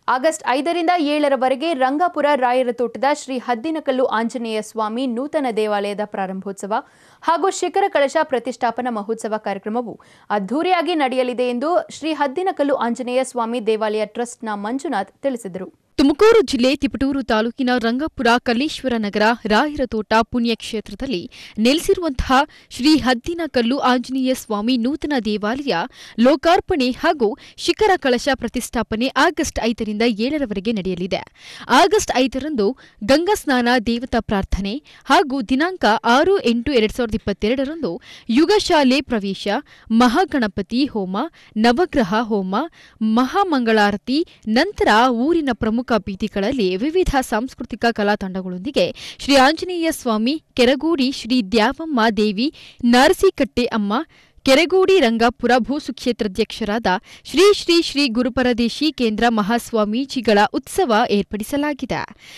ಆಗಸ್ಟ್ ಐದರಿಂದ ಏಳರವರೆಗೆ ರಂಗಾಪುರ ರಾಯರ ತೋಟದ ಶ್ರೀ ಹದ್ದಿನಕಲ್ಲು ಆಂಜನೇಯ ಸ್ವಾಮಿ ನೂತನ ದೇವಾಲಯದ ಪ್ರಾರಂಭೋತ್ಸವ ಹಾಗೂ ಶಿಖರ ಕಳಶ ಪ್ರತಿಷ್ಠಾಪನಾ ಮಹೋತ್ಸವ ಕಾರ್ಯಕ್ರಮವು ಅದ್ದೂರಿಯಾಗಿ ನಡೆಯಲಿದೆ ಎಂದು ಶ್ರೀ ಹದ್ದಿನಕಲ್ಲು ಆಂಜನೇಯ ಸ್ವಾಮಿ ದೇವಾಲಯ ಟ್ರಸ್ಟ್ನ ಮಂಜುನಾಥ್ ತಿಳಿಸಿದರು ತುಮಕೂರು ಜಿಲ್ಲೆ ತಿಪಟೂರು ತಾಲೂಕಿನ ರಂಗಪುರ ಕಲ್ಲೇಶ್ವರ ನಗರ ರಾಯರ ತೋಟ ಪುಣ್ಯಕ್ಷೇತ್ರದಲ್ಲಿ ನೆಲೆಸಿರುವಂತಹ ಶ್ರೀ ಹದ್ದಿನಕಲ್ಲು ಆಂಜನೇಯ ಸ್ವಾಮಿ ನೂತನ ದೇವಾಲಯ ಲೋಕಾರ್ಪಣೆ ಹಾಗೂ ಶಿಖರ ಕಳಶ ಪ್ರತಿಷ್ಠಾಪನೆ ಆಗಸ್ಟ್ ಐದರಿಂದ ಏಳರವರೆಗೆ ನಡೆಯಲಿದೆ ಆಗಸ್ಟ್ ಐದರಂದು ಗಂಗಾ ಸ್ನಾನ ದೇವತಾ ಪ್ರಾರ್ಥನೆ ಹಾಗೂ ದಿನಾಂಕ ಆರು ಎಂಟು ಎರಡ್ ಸಾವಿರದ ಇಪ್ಪತ್ತೆರಡರಂದು ಯುಗಶಾಲೆ ಪ್ರವೇಶ ಮಹಾಗಣಪತಿ ಹೋಮ ನವಗ್ರಹ ಹೋಮ ಮಹಾಮಂಗಳಾರತಿ ನಂತರ ಊರಿನ ಪ್ರಮುಖ ಬೀದಿಗಳಲ್ಲಿ ವಿವಿಧ ಸಾಂಸ್ಕೃತಿಕ ಕಲಾ ತಂಡಗಳೊಂದಿಗೆ ಶ್ರೀ ಆಂಜನೇಯ ಸ್ವಾಮಿ ಕೆರಗೋಡಿ ಶ್ರೀ ದ್ಯಾವಮ್ಮ ದೇವಿ ನಾರಸಿಕಟ್ಟೆ ಅಮ್ಮ ಕೆರೆಗೋಡಿ ರಂಗಾಪುರ ಭೂಸುಕ್ಷೇತ್ರಾಧ್ಯಕ್ಷರಾದ ಶ್ರೀ ಶ್ರೀ ಶ್ರೀ ಗುರುಪರದೇಶಿ ಕೇಂದ್ರ ಮಹಾಸ್ವಾಮೀಜಿಗಳ ಉತ್ಸವ ಏರ್ಪಡಿಸಲಾಗಿದೆ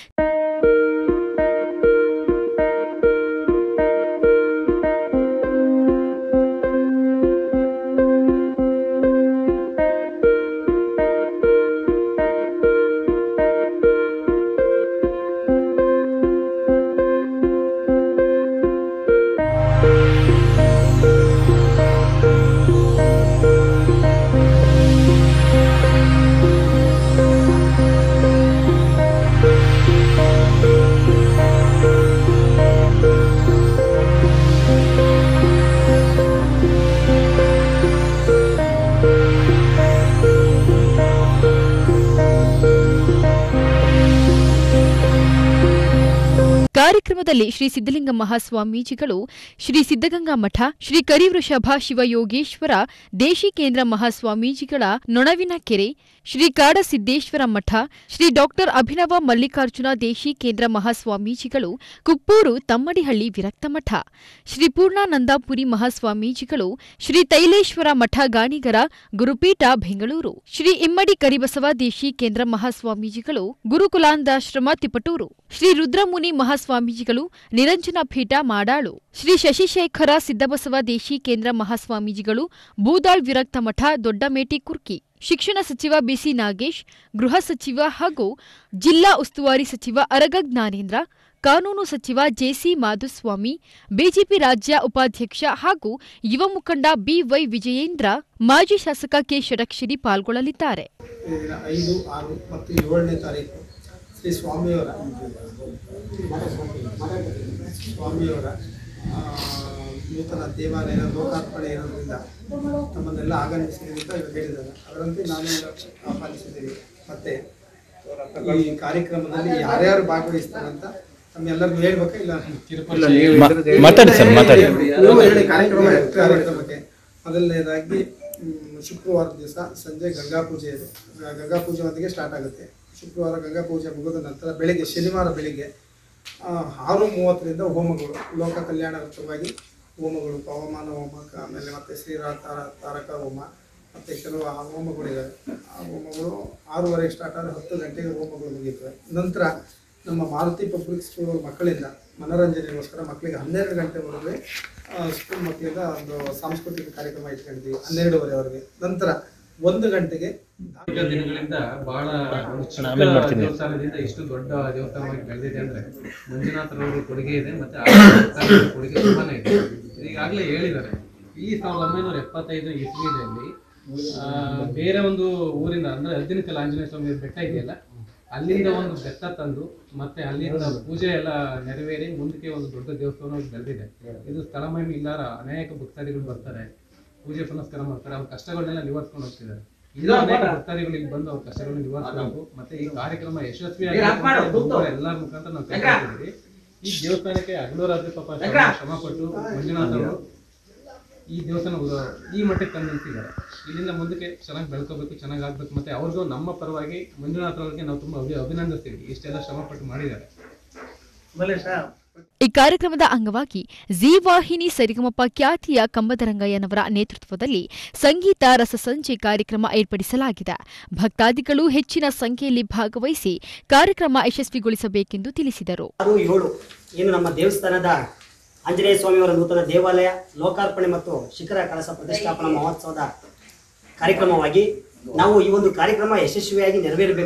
ಕಾರ್ಯಕ್ರಮದಲ್ಲಿ ಶ್ರೀ ಸಿದ್ದಲಿಂಗ ಮಹಾಸ್ವಾಮೀಜಿಗಳು ಶ್ರೀ ಸಿದ್ದಗಂಗಾ ಮಠ ಶ್ರೀ ಕರಿವೃಷಭ ಶಿವಯೋಗೇಶ್ವರ ದೇಶಿ ಕೇಂದ್ರ ಮಹಾಸ್ವಾಮೀಜಿಗಳ ನೊಣವಿನ ಕೆರೆ ಶ್ರೀ ಕಾಡಸಿದ್ದೇಶ್ವರ ಮಠ ಶ್ರೀ ಡಾಕ್ಟರ್ ಅಭಿನವ ಮಲ್ಲಿಕಾರ್ಜುನ ದೇಶಿ ಕೇಂದ್ರ ಮಹಾಸ್ವಾಮೀಜಿಗಳು ಕುಪ್ಪೂರು ತಮ್ಮಡಿಹಳ್ಳಿ ವಿರಕ್ತ ಮಠ ಶ್ರೀ ಪೂರ್ಣಾನಂದಾಪುರಿ ಮಹಾಸ್ವಾಮೀಜಿಗಳು ಶ್ರೀ ತೈಲೇಶ್ವರ ಮಠ ಗಾಣಿಗರ ಗುರುಪೀಠ ಬೆಂಗಳೂರು ಶ್ರೀ ಇಮ್ಮಡಿ ಕರಿಬಸವ ದೇಶಿ ಕೇಂದ್ರ ಮಹಾಸ್ವಾಮೀಜಿಗಳು ಗುರುಕುಲಾಂಧಾಶ್ರಮ ತಿಪಟೂರು ಶ್ರೀ ರುದ್ರಮುನಿ ಮಹಾಸ್ವಾಮೀಜಿಗಳು ನಿರಂಜನ ಪೀಠ ಮಾಡಾಳು ಶ್ರೀ ಶಶಿಶೇಖರ ಸಿದ್ದಬಸವ ದೇಶಿ ಕೇಂದ್ರ ಮಹಾಸ್ವಾಮೀಜಿಗಳು ಬೂದಾಳ್ ವಿರಕ್ತ ಮಠ ದೊಡ್ಡಮೇಟಿ ಕುರ್ಕಿ ಶಿಕ್ಷಣ ಸಚಿವ ಬಿಸಿ ನಾಗೇಶ್ ಗೃಹ ಸಚಿವ ಹಾಗೂ ಜಿಲ್ಲಾ ಉಸ್ತುವಾರಿ ಸಚಿವ ಅರಗ ಜ್ಞಾನೇಂದ್ರ ಕಾನೂನು ಸಚಿವ ಜೆಸಿ ಮಾಧುಸ್ವಾಮಿ ಬಿಜೆಪಿ ರಾಜ್ಯ ಉಪಾಧ್ಯಕ್ಷ ಹಾಗೂ ಯುವ ಮುಖಂಡ ಬಿವೈ ವಿಜಯೇಂದ್ರ ಮಾಜಿ ಶಾಸಕ ಕೆ ಷಡಕ್ಷರಿ ಪಾಲ್ಗೊಳ್ಳಲಿದ್ದಾರೆ ಈ ದಿನ ಐದು ಆರು ಮತ್ತು ಏಳನೇ ತಾರೀಕು ಶ್ರೀ ಸ್ವಾಮಿಯವರ ಸ್ವಾಮಿಯವರ ಆ, ನೂತನ ದೇವಾಲಯ ಲೋಕಾರ್ಪಣೆ ಇರೋದ್ರಿಂದ ನಮ್ಮನ್ನೆಲ್ಲ ಆಗಮಿಸಿದೆ ಅಂತ ಇವ್ರು ಹೇಳಿದ್ದಾರೆ ಅದರಂತೆ ನಾನು ಆಹ್ವಾನಿಸಿದ್ದೀವಿ ಮತ್ತೆ ಈ ಕಾರ್ಯಕ್ರಮದಲ್ಲಿ ಯಾರ್ಯಾರು ಭಾಗವಹಿಸ್ತಾರೆ ಅಂತ ನಮ್ಮೆಲ್ಲರಿಗೂ ಹೇಳ್ಬೇಕಾ ಇಲ್ಲ ಇಲ್ಲ, ನೀವು ಇದ್ರ ಬಗ್ಗೆ- ಮಾತಾಡಿ ಸರ್, ಮಾತಾಡಿ. ನೀವು ಹೇಳಿ ಕಾರ್ಯಕ್ರಮ ಕಾರ್ಯಕ್ರಮಕ್ಕೆ ಮೊದಲನೇದಾಗಿ ಮ್, ಶುಕ್ರವಾರ ದಿವಸ ಸಂಜೆ ಗಂಗಾ ಪೂಜೆ ಇದೆ ಗ- ಗಂಗಾ ಪೂಜೆ ಹೊತ್ತಿಗೆ ಸ್ಟಾರ್ಟ್ ಆಗುತ್ತೆ ಶುಕ್ರವಾರ ಗಂಗಾ ಪೂಜೆ ಮುಗಿದ ನಂತರ ಬೆಳಿಗ್ಗೆ ಶನಿವಾರ ಬೆಳಿಗ್ಗೆ ಆ, ಆರು ಮೂವತ್ತರಿಂದ ಹೋಮಗಳು ಲೋಕ ಕಲ್ಯಾಣಾರ್ಥವಾಗಿ ಹೋಮಗಳು ಪವಮಾನ ಹೋಮ ಕ- ಆಮೇಲೆ ಮತ್ತೆ ಶ್ರೀರಾ ತಾರ ತಾರಕ ಹೋಮ ಮತ್ತು ಕೆಲವು ಆ ಹೋಮಗಳಿವೆ ಆ ಹೋಮಗಳು ಆರೂವರೆಗೆ ಸ್ಟಾರ್ಟ್ ಆದರೆ ಹತ್ತು ಗಂಟೆಗೆ ಹೋಮಗಳು ಮುಗಿಯುತ್ತವೆ ನಂತರ ನಮ್ಮ ಮಾರುತಿ ಪಬ್ಲಿಕ್ ಸ್ಕೂಲ್ ಮಕ್ಕಳಿಂದ ಮನೋರಂಜನೆಗೋಸ್ಕರ ಮಕ್ಕಳಿಗೆ ಹನ್ನೆರಡು ಗಂಟೆವರೆಗೆ ಆ, ಸ್ಕೂಲ್ ಮಕ್ಕಳಿಂದ ಒಂದು ಸಾಂಸ್ಕೃತಿಕ ಕಾರ್ಯಕ್ರಮ ಇಟ್ಕೊಂಡಿದ್ದೀವಿ ಹನ್ನೆರಡುವರೆವರೆಗೆ ನಂತರ ಒಂದು ಗಂಟೆಗೆ ಈಗ ದಿನಗಳಿಂದ ಬಹಳ ಒಂದು ಚಿಕ್ಕ ಆಮೇಲೆ ಮಾಡ್ತೀನಿ. ದೇವಸ್ಥಾನದಿಂದ ಇಷ್ಟು ದೊಡ್ಡ ದೇವಸ್ಥಾನವಾಗಿ ಬೆಳೆದಿದೆ ಅಂದ್ರೆ ಮಂಜುನಾಥರವರ ಕೊಡುಗೆ ಇದೆ ಮತ್ತೆ ಆ ಸರ್ಕಾರದ ಕೊಡುಗೆ ತುಂಬಾನೇ ಇದೆ ಈಗಾಗಲೇ ಹೇಳಿದ್ದಾರೆ ಈ ಸಾವಿರದ ಒಂಬೈನೂರ ಎಪ್ಪತ್ತೈದು ಇಸ್ವಿನಲ್ಲಿ ಆ, ಬೇರೆ ಒಂದು ಊರಿಂದ ಅಂದ್ರೆ ಹದ್ದಿನಕಲ್ ಆಂಜನೇಯ ಸ್ವಾಮಿ ಬೆಟ್ಟ ಇದೆಯಲ್ಲ ಅಲ್ಲಿಂದ ಒಂದು ಬೆತ್ತ ತಂದು ಮತ್ತೆ ಅಲ್ಲಿಂದ ಪೂಜೆ ಎಲ್ಲ ನೆರವೇರಿ ಮುಂದಕ್ಕೆ ಒಂದು ದೊಡ್ಡ ದೇವಸ್ಥಾನವಾಗಿ ಬೆಳೆದಿದೆ ಇದು ಸ್ಥಳ ಮಹಿಮೆ ಇಲ್ಲಾರ ಅನೇಕ ಭಕ್ತಾದಿಗಳು ಬರ್ತಾರೆ ಪೂಜೆ ಪುನಸ್ಕಾರ ಮಾಡ್ತಾರೆ ಅವ್ರ ಕಷ್ಟಗಳನ್ನೆಲ್ಲ ನಿವಾರಿಸ್ಕೊಂಡು ಹೋಗ್ತಿದ್ದಾರೆ ಇದು ಅನೇಕ ಭಕ್ತಾದಿಗಳು ಇಲ್ಲಿ ಬಂದು ಅವ್ರ ಕಷ್ಟಗಳನ್ನ ನಿವಾರಿಸಬೇಕು ಮತ್ತೆ ಈ ಕಾರ್ಯಕ್ರಮ ಯಶಸ್ವಿಯಾಗಿ ಎಲ್ಲರ ಮುಖಾಂತರ ನಾವು ಕೇಳ್ಕೊತಿದ್ದೀವಿ ಈ ದೇವಸ್ಥಾನಕ್ಕೆ ಹಗಲು ರಾತ್ರಿ ಪಾಪ ಶ್ರಮ- ಶ್ರಮ ಪಟ್ಟು ಮಂಜುನಾಥ್ ಅವರು ಈ ದೇವಸ್ಥಾನ ಉದ- ಈ ಮಟ್ಟಕ್ಕೆ ತಂದು ನಿಲ್ಸಿದ್ದಾರೆ ಇಲ್ಲಿಂದ ಮುಂದಕ್ಕೆ ಚೆನ್ನಾಗಿ ಬೆಳ್ಕೋಬೇಕು ಚೆನ್ನಾಗಿ ಆಗ್ಬೇಕು ಮತ್ತೆ ಅವ್ರಿಗೂ ನಮ್ಮ ಪರವಾಗಿ ಮಂಜುನಾಥ್ ಅವರಿಗೆ ನಾವು ತುಂಬಾ ಅಭಿ ಅಭಿನಂದಿಸ್ತೀವಿ ಇಷ್ಟೆಲ್ಲ ಶ್ರಮ ಪಟ್ಟು ಮಾಡಿದ್ದಾರೆ ಈ ಕಾರ್ಯಕ್ರಮದ ಅಂಗವಾಗಿ ಜಿ ವಾಹಿನಿ ಸರಿಗಮಪ ಖ್ಯಾತಿಯ ಕಂಬದರಂಗಯ್ಯನವರ ನೇತೃತ್ವದಲ್ಲಿ ಸಂಗೀತ ರಸಸಂಜೆ ಕಾರ್ಯಕ್ರಮ ಏರ್ಪಡಿಸಲಾಗಿದೆ ಭಕ್ತಾದಿಗಳು ಹೆಚ್ಚಿನ ಸಂಖ್ಯೆಯಲ್ಲಿ ಭಾಗವಹಿಸಿ ಕಾರ್ಯಕ್ರಮ ಯಶಸ್ವಿಗೊಳಿಸಬೇಕೆಂದು ತಿಳಿಸಿದರು ಆರು ಏಳು ಏನು ನಮ್ಮ ದೇವಸ್ಥಾನದ ಆಂಜನೇಯ ಸ್ವಾಮಿಯವರ ನೂತನ ದೇವಾಲಯ ಲೋಕಾರ್ಪಣೆ ಮತ್ತು ಶಿಖರ ಕಳಸ ಪ್ರತಿಷ್ಠಾಪನಾ ಮಹೋತ್ಸವದ ಕಾರ್ಯಕ್ರಮವಾಗಿ ನಾವು ಈ ಒಂದು ಕಾರ್ಯಕ್ರಮ ಯಶಸ್ವಿಯಾಗಿ ನೆರವೇರಬೇಕು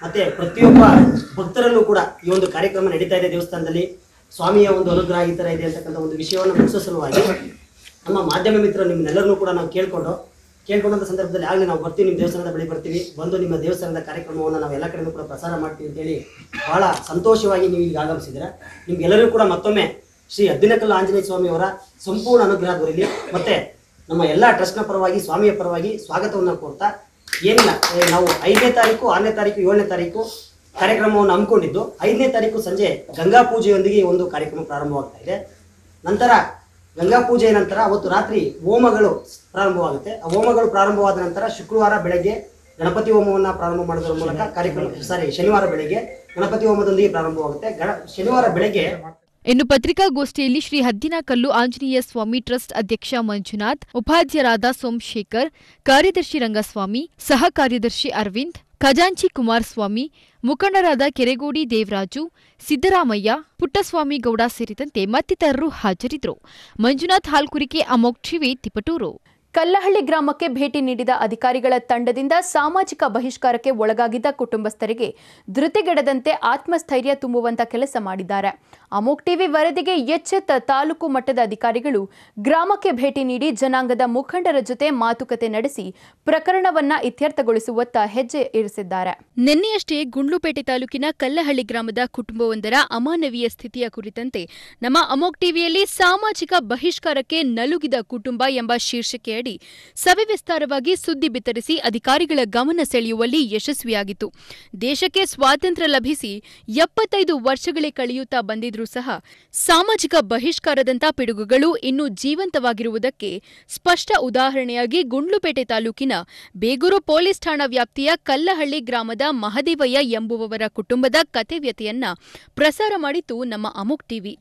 ಮತ್ತೆ ಪ್ರತಿಯೊಬ್ಬ ಭಕ್ತರಲ್ಲೂ ಕೂಡ ಈ ಒಂದು ಕಾರ್ಯಕ್ರಮ ನಡೀತಾ ಇದೆ ದೇವಸ್ಥಾನದಲ್ಲಿ ಸ್ವಾಮಿಯ ಒಂದು ಅನುಗ್ರಹ ಈ ಥರ ಇದೆ ಅಂತಕ್ಕಂಥ ಒಂದು ವಿಷಯವನ್ನು ಮುಗಿಸೋ ಸಲುವಾಗಿ ನಮ್ಮ ಮಾಧ್ಯಮ ಮಿತ್ರರು ನಿಮ್ಮನ್ನೆಲ್ಲರನ್ನೂ ಕೂಡ ನಾವು ಕೇಳ್ಕೊಂಡು ಕೇಳ್ಕೊಂಡಂಥ ಸಂದರ್ಭದಲ್ಲಿ ಆಗಲಿ ನಾವು ಬರ್ತೀವಿ ನಿಮ್ಮ ದೇವಸ್ಥಾನದ ಬಳಿ ಬರ್ತೀವಿ ಬಂದು ನಿಮ್ಮ ದೇವಸ್ಥಾನದ ಕಾರ್ಯಕ್ರಮವನ್ನು ನಾವು ಎಲ್ಲ ಕಡೆನೂ ಕೂಡ ಪ್ರಸಾರ ಮಾಡ್ತೀವಿ ಅಂತೇಳಿ ಬಹಳ ಸಂತೋಷವಾಗಿ ನೀವು ಈಗ ಆಗಮಿಸಿದ್ದೀರಾ ನಿಮ್ಗೆಲ್ಲರಿಗೂ ಕೂಡ ಮತ್ತೊಮ್ಮೆ ಶ್ರೀ ಅದ್ದಿನಕಲ್ಲು ಆಂಜನೇಯ ಸ್ವಾಮಿಯವರ ಸಂಪೂರ್ಣ ಅನುಗ್ರಹ ದೊರೆಯಲಿ ಮತ್ತೆ ನಮ್ಮ ಎಲ್ಲ ಟ್ರಸ್ಟ್ನ ಪರವಾಗಿ ಸ್ವಾಮಿಯ ಪರವಾಗಿ ಸ್ವಾಗತವನ್ನು ಕೋರ್ತಾ ಏನಿಲ್ಲ ಏ, ನಾವು ಐದನೇ ತಾರೀಕು ಆರನೇ ತಾರೀಕು ಏಳನೇ ತಾರೀಕು ಕಾರ್ಯಕ್ರಮವನ್ನು ಹಮ್ಮಿಕೊಂಡಿದ್ದು ಐದನೇ ತಾರೀಕು ಸಂಜೆ ಗಂಗಾ ಪೂಜೆಯೊಂದಿಗೆ ಈ ಒಂದು ಕಾರ್ಯಕ್ರಮ ಪ್ರಾರಂಭವಾಗ್ತಾ ಇದೆ ನಂತರ ಗಂಗಾ ಪೂಜೆಯ ನಂತರ ಅವತ್ತು ರಾತ್ರಿ ಹೋಮಗಳು ಪ್ರಾರಂಭವಾಗುತ್ತೆ ಆ ಹೋಮಗಳು ಪ್ರಾರಂಭವಾದ ನಂತರ ಶುಕ್ರವಾರ ಬೆಳಗ್ಗೆ ಗಣಪತಿ ಹೋಮವನ್ನು ಪ್ರಾರಂಭ ಮಾಡೋದ್ರ ಮೂಲಕ ಕಾರ್ಯಕ್ರಮ ಸಾರಿ ಶನಿವಾರ ಬೆಳಗ್ಗೆ ಗಣಪತಿ ಹೋಮದೊಂದಿಗೆ ಪ್ರಾರಂಭವಾಗುತ್ತೆ ಗಣ ಶನಿವಾರ ಬೆಳಗ್ಗೆ ಇನ್ನು ಪತ್ರಿಕಾಗೋಷ್ಠಿಯಲ್ಲಿ ಶ್ರೀ ಹದ್ದಿನಕಲ್ಲು ಆಂಜನೇಯ ಸ್ವಾಮಿ ಟ್ರಸ್ಟ್ ಅಧ್ಯಕ್ಷ ಮಂಜುನಾಥ್ ಉಪಾಧ್ಯರಾದ ಸೋಮಶೇಖರ್ ಕಾರ್ಯದರ್ಶಿ ರಂಗಸ್ವಾಮಿ ಸಹ ಕಾರ್ಯದರ್ಶಿ ಅರವಿಂದ್ ಖಜಾಂಚಿ ಕುಮಾರಸ್ವಾಮಿ ಮುಖಂಡರಾದ ಕೆರೆಗೋಡಿ ದೇವರಾಜು ಸಿದ್ದರಾಮಯ್ಯ ಪುಟ್ಟಸ್ವಾಮಿ ಗೌಡ ಸೇರಿದಂತೆ ಮತ್ತಿತರರು ಹಾಜರಿದ್ದರು ಮಂಜುನಾಥ್ ಹಾಲ್ಕುರಿಕೆ ಅಮೋಕ್ ಟಿವಿ ತಿಪಟೂರು ಕಲ್ಲಹಳ್ಳಿ ಗ್ರಾಮಕ್ಕೆ ಭೇಟಿ ನೀಡಿದ ಅಧಿಕಾರಿಗಳ ತಂಡದಿಂದ ಸಾಮಾಜಿಕ ಬಹಿಷ್ಕಾರಕ್ಕೆ ಒಳಗಾಗಿದ್ದ ಕುಟುಂಬಸ್ಥರಿಗೆ ಧೃತಿಗೆಡದಂತೆ ಆತ್ಮಸ್ಥೈರ್ಯ ತುಂಬುವಂತ ಕೆಲಸ ಮಾಡಿದ್ದಾರೆ ಅಮೋಕ್ ಟಿವಿ ವರದಿಗೆ ಎಚ್ಚೆತ್ತ ತಾಲೂಕು ಮಟ್ಟದ ಅಧಿಕಾರಿಗಳು ಗ್ರಾಮಕ್ಕೆ ಭೇಟಿ ನೀಡಿ ಜನಾಂಗದ ಮುಖಂಡರ ಜೊತೆ ಮಾತುಕತೆ ನಡೆಸಿ ಪ್ರಕರಣವನ್ನ ಇತ್ಯರ್ಥಗೊಳಿಸುವತ್ತ ಹೆಜ್ಜೆ ಇರಿಸಿದ್ದಾರೆ ನಿನ್ನೆಯಷ್ಟೇ ಗುಂಡ್ಲುಪೇಟೆ ತಾಲೂಕಿನ ಕಲ್ಲಹಳ್ಳಿ ಗ್ರಾಮದ ಕುಟುಂಬವೊಂದರ ಅಮಾನವೀಯ ಸ್ಥಿತಿಯ ಕುರಿತಂತೆ ನಮ್ಮ ಅಮೋಕ್ ಟಿವಿಯಲ್ಲಿ ಸಾಮಾಜಿಕ ಬಹಿಷ್ಕಾರಕ್ಕೆ ನಲುಗಿದ ಕುಟುಂಬ ಎಂಬ ಶೀರ್ಷಿಕೆಯಡಿ ಸವಿವಿಸ್ತಾರವಾಗಿ ಸುದ್ದಿ ಬಿತ್ತರಿಸಿ ಅಧಿಕಾರಿಗಳ ಗಮನ ಸೆಳೆಯುವಲ್ಲಿ ಯಶಸ್ವಿಯಾಗಿತ್ತು ದೇಶಕ್ಕೆ ಸ್ವಾತಂತ್ರ್ಯ ಲಭಿಸಿ ಎಪ್ಪತ್ತೈದು ವರ್ಷಗಳೇ ಕಳೆಯುತ್ತಾ ಬಂದಿದ್ರೂ ಸಹ ಸಾಮಾಜಿಕ ಬಹಿಷ್ಕಾರದಂಥ ಪಿಡುಗುಗಳು ಇನ್ನೂ ಜೀವಂತವಾಗಿರುವುದಕ್ಕೆ ಸ್ಪಷ್ಟ ಉದಾಹರಣೆಯಾಗಿ ಗುಂಡ್ಲುಪೇಟೆ ತಾಲೂಕಿನ ಬೇಗೂರು ಪೊಲೀಸ್ ಠಾಣಾ ವ್ಯಾಪ್ತಿಯ ಕಲ್ಲಹಳ್ಳಿ ಗ್ರಾಮದ ಮಹದೇವಯ್ಯ ಎಂಬುವವರ ಕುಟುಂಬದ ಕತೆ ವ್ಯತೆಯನ್ನ ಪ್ರಸಾರ ಮಾಡಿತು ನಮ್ಮ ಅಮುಕ್ ಟಿವಿ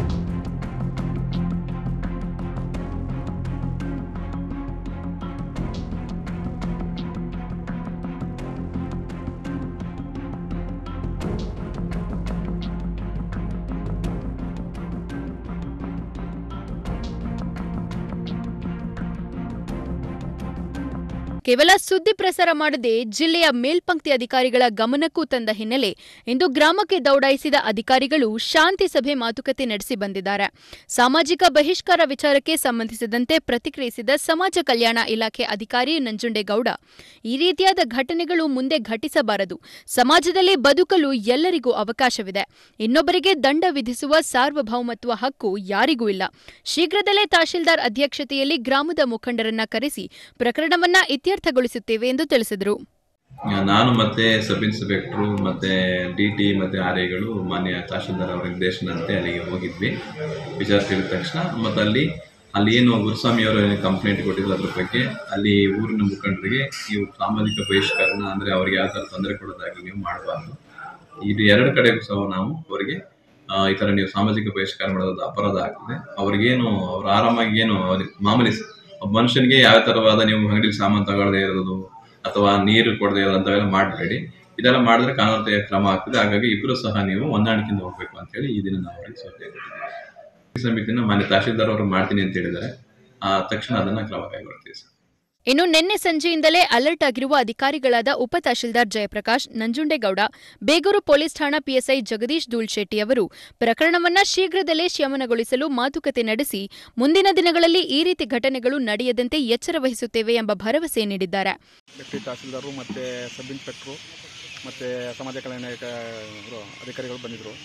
ಕೇವಲ ಸುದ್ದಿ ಪ್ರಸಾರ ಮಾಡದೆ ಜಿಲ್ಲೆಯ ಮೇಲ್ಪಂಕ್ತಿ ಅಧಿಕಾರಿಗಳ ಗಮನಕ್ಕೂ ತಂದ ಹಿನ್ನೆಲೆ ಇಂದು ಗ್ರಾಮಕ್ಕೆ ದೌಡಾಯಿಸಿದ ಅಧಿಕಾರಿಗಳು ಶಾಂತಿ ಸಭೆ ಮಾತುಕತೆ ನಡೆಸಿ ಬಂದಿದ್ದಾರೆ ಸಾಮಾಜಿಕ ಬಹಿಷ್ಕಾರ ವಿಚಾರಕ್ಕೆ ಸಂಬಂಧಿಸಿದಂತೆ ಪ್ರತಿಕ್ರಿಯಿಸಿದ ಸಮಾಜ ಕಲ್ಯಾಣ ಇಲಾಖೆ ಅಧಿಕಾರಿ ನಂಜುಂಡೇಗೌಡ ಈ ರೀತಿಯಾದ ಘಟನೆಗಳು ಮುಂದೆ ಘಟಿಸಬಾರದು ಸಮಾಜದಲ್ಲಿ ಬದುಕಲು ಎಲ್ಲರಿಗೂ ಅವಕಾಶವಿದೆ ಇನ್ನೊಬ್ಬರಿಗೆ ದಂಡ ವಿಧಿಸುವ ಸಾರ್ವಭೌಮತ್ವ ಹಕ್ಕು ಯಾರಿಗೂ ಇಲ್ಲ ಶೀಘ್ರದಲ್ಲೇ ತಹಶೀಲ್ದಾರ್ ಅಧ್ಯಕ್ಷತೆಯಲ್ಲಿ ಗ್ರಾಮದ ಮುಖಂಡರನ್ನ ಕರೆಸಿ ಪ್ರಕರಣವನ್ನ ಇತ್ಯರ್ಥಗೊಳಿಸುತ್ತೇವೆ ಎಂದು ತಿಳಿಸಿದರು ನಾನು ಮತ್ತೆ ಸಬ್ ಇನ್ಸ್ಪೆಕ್ಟ್ರು ಮತ್ತು ಡಿ ಟಿ ಮತ್ತು ಆರ್ ಐಗಳು ಮಾನ್ಯ ತಹಶೀಲ್ದಾರ್ ಅವರ ನಿರ್ದೇಶನದಂತೆ ಅಲ್ಲಿಗೆ ಹೋಗಿದ್ವಿ ವಿಚಾರ ತಿಳಿದ ತಕ್ಷಣ ಮತ್ತು ಅಲ್ಲಿ ಅಲ್ಲಿ ಏನು ಗುರುಸ್ವಾಮಿ ಅವರು ಏನು ಕಂಪ್ಲೇಂಟ್ ಕೊಟ್ಟಿದ್ರು ಅದ್ರ ಬಗ್ಗೆ ಅಲ್ಲಿ ಊರಿನ ಮುಖಂಡರಿಗೆ ನೀವು ಸಾಮಾಜಿಕ ಬಹಿಷ್ಕರಣ ಅಂದರೆ ಅವ್ರಿಗೆ ಯಾವ ಥರ ತೊಂದರೆ ಕೊಡೋದಾಗಲಿ ನೀವು ಮಾಡಬಾರ್ದು ಇದು ಎರಡು ಕಡೆಗೂ ಸಹ ನಾವು ಅವರಿಗೆ ಆ, ಈ ಥರ ನೀವು ಸಾಮಾಜಿಕ ಬಹಿಷ್ಕಾರ ಮಾಡೋದು ಅಪರಾಧ ಆಗ್ತದೆ ಅವ್ರಿಗೇನು ಅವ್ರು ಆರಾಮಾಗಿ ಏನು ಅವ್ರಿಗೆ ಮಾಮೂಲಿ ಸ- ಒಬ್ಬ ಮನುಷ್ಯನಿಗೆ ಯಾವ ಥರವಾದ ನೀವು ಅಂಗಡಿಲಿ ಸಾಮಾನು ತಗೊಳ್ಳದೆ ಇರೋದು ಅಥವಾ ನೀರು ಕೊಡದೆ ಇರೋದು ಅಂಥವೆಲ್ಲ ಮಾಡಬೇಡಿ ಇದೆಲ್ಲ ಮಾಡಿದ್ರೆ ಕಾನೂನು ಕ್ರಮ ಆಗ್ತದೆ ಹಾಗಾಗಿ ಇಬ್ಬರು ಸಹ ನೀವು ಹೊಂದಾಣಿಕೆಯಿಂದ ಹೋಗ್ಬೇಕು ಅಂತ ಹೇಳಿ ಈ ದಿನ ನಾವು ಅವರಿಗೆ ಸೂಚನೆ ಕೊಟ್ಟಿದ್ದೀವಿ ಈ ಸಮಿತಿನ ಮಾನ್ಯ ತಹಶೀಲ್ದಾರ್ ಅವರು ಮಾಡ್ತೀನಿ ಅಂತ ಹೇಳಿದ್ದಾರೆ ಆ ತಕ್ಷಣ ಅದನ್ನ ಕ್ರಮ ಕೈಗೊಳ್ತೀವಿ ಸರ್ ಇನ್ನು ನಿನ್ನೆ ಸಂಜೆಯಿಂದಲೇ ಅಲರ್ಟ್ ಆಗಿರುವ ಅಧಿಕಾರಿಗಳಾದ ಉಪ ತಹಶೀಲ್ದಾರ್ ಜಯಪ್ರಕಾಶ್ ನಂಜುಂಡೇಗೌಡ ಬೇಗೂರು ಪೊಲೀಸ್ ಠಾಣಾ ಪಿಎಸ್ಐ ಜಗದೀಶ್ ಧೂಳ್ಶೆಟ್ಟಿ ಅವರು ಪ್ರಕರಣವನ್ನ ಶೀಘ್ರದಲ್ಲೇ ಶಮನಗೊಳಿಸಲು ಮಾತುಕತೆ ನಡೆಸಿ ಮುಂದಿನ ದಿನಗಳಲ್ಲಿ ಈ ರೀತಿ ಘಟನೆಗಳು ನಡೆಯದಂತೆ ಎಚ್ಚರ ವಹಿಸುತ್ತೇವೆ ಎಂಬ ಭರವಸೆ ನೀಡಿದ್ದಾರೆ ಡೆಪ್ಟಿ ತಹಸೀಲ್ದಾರು ಮತ್ತು ಸಬ್ ಇನ್ಸ್ಪೆಕ್ಟ್ರು ಮತ್ತು ಸಮಾಜ ಕಲ್ಯಾಣ ಇಲಾಖೆ ಇವ್ರು ಅಧಿಕಾರಿಗಳು ಬಂದಿದ್ದರು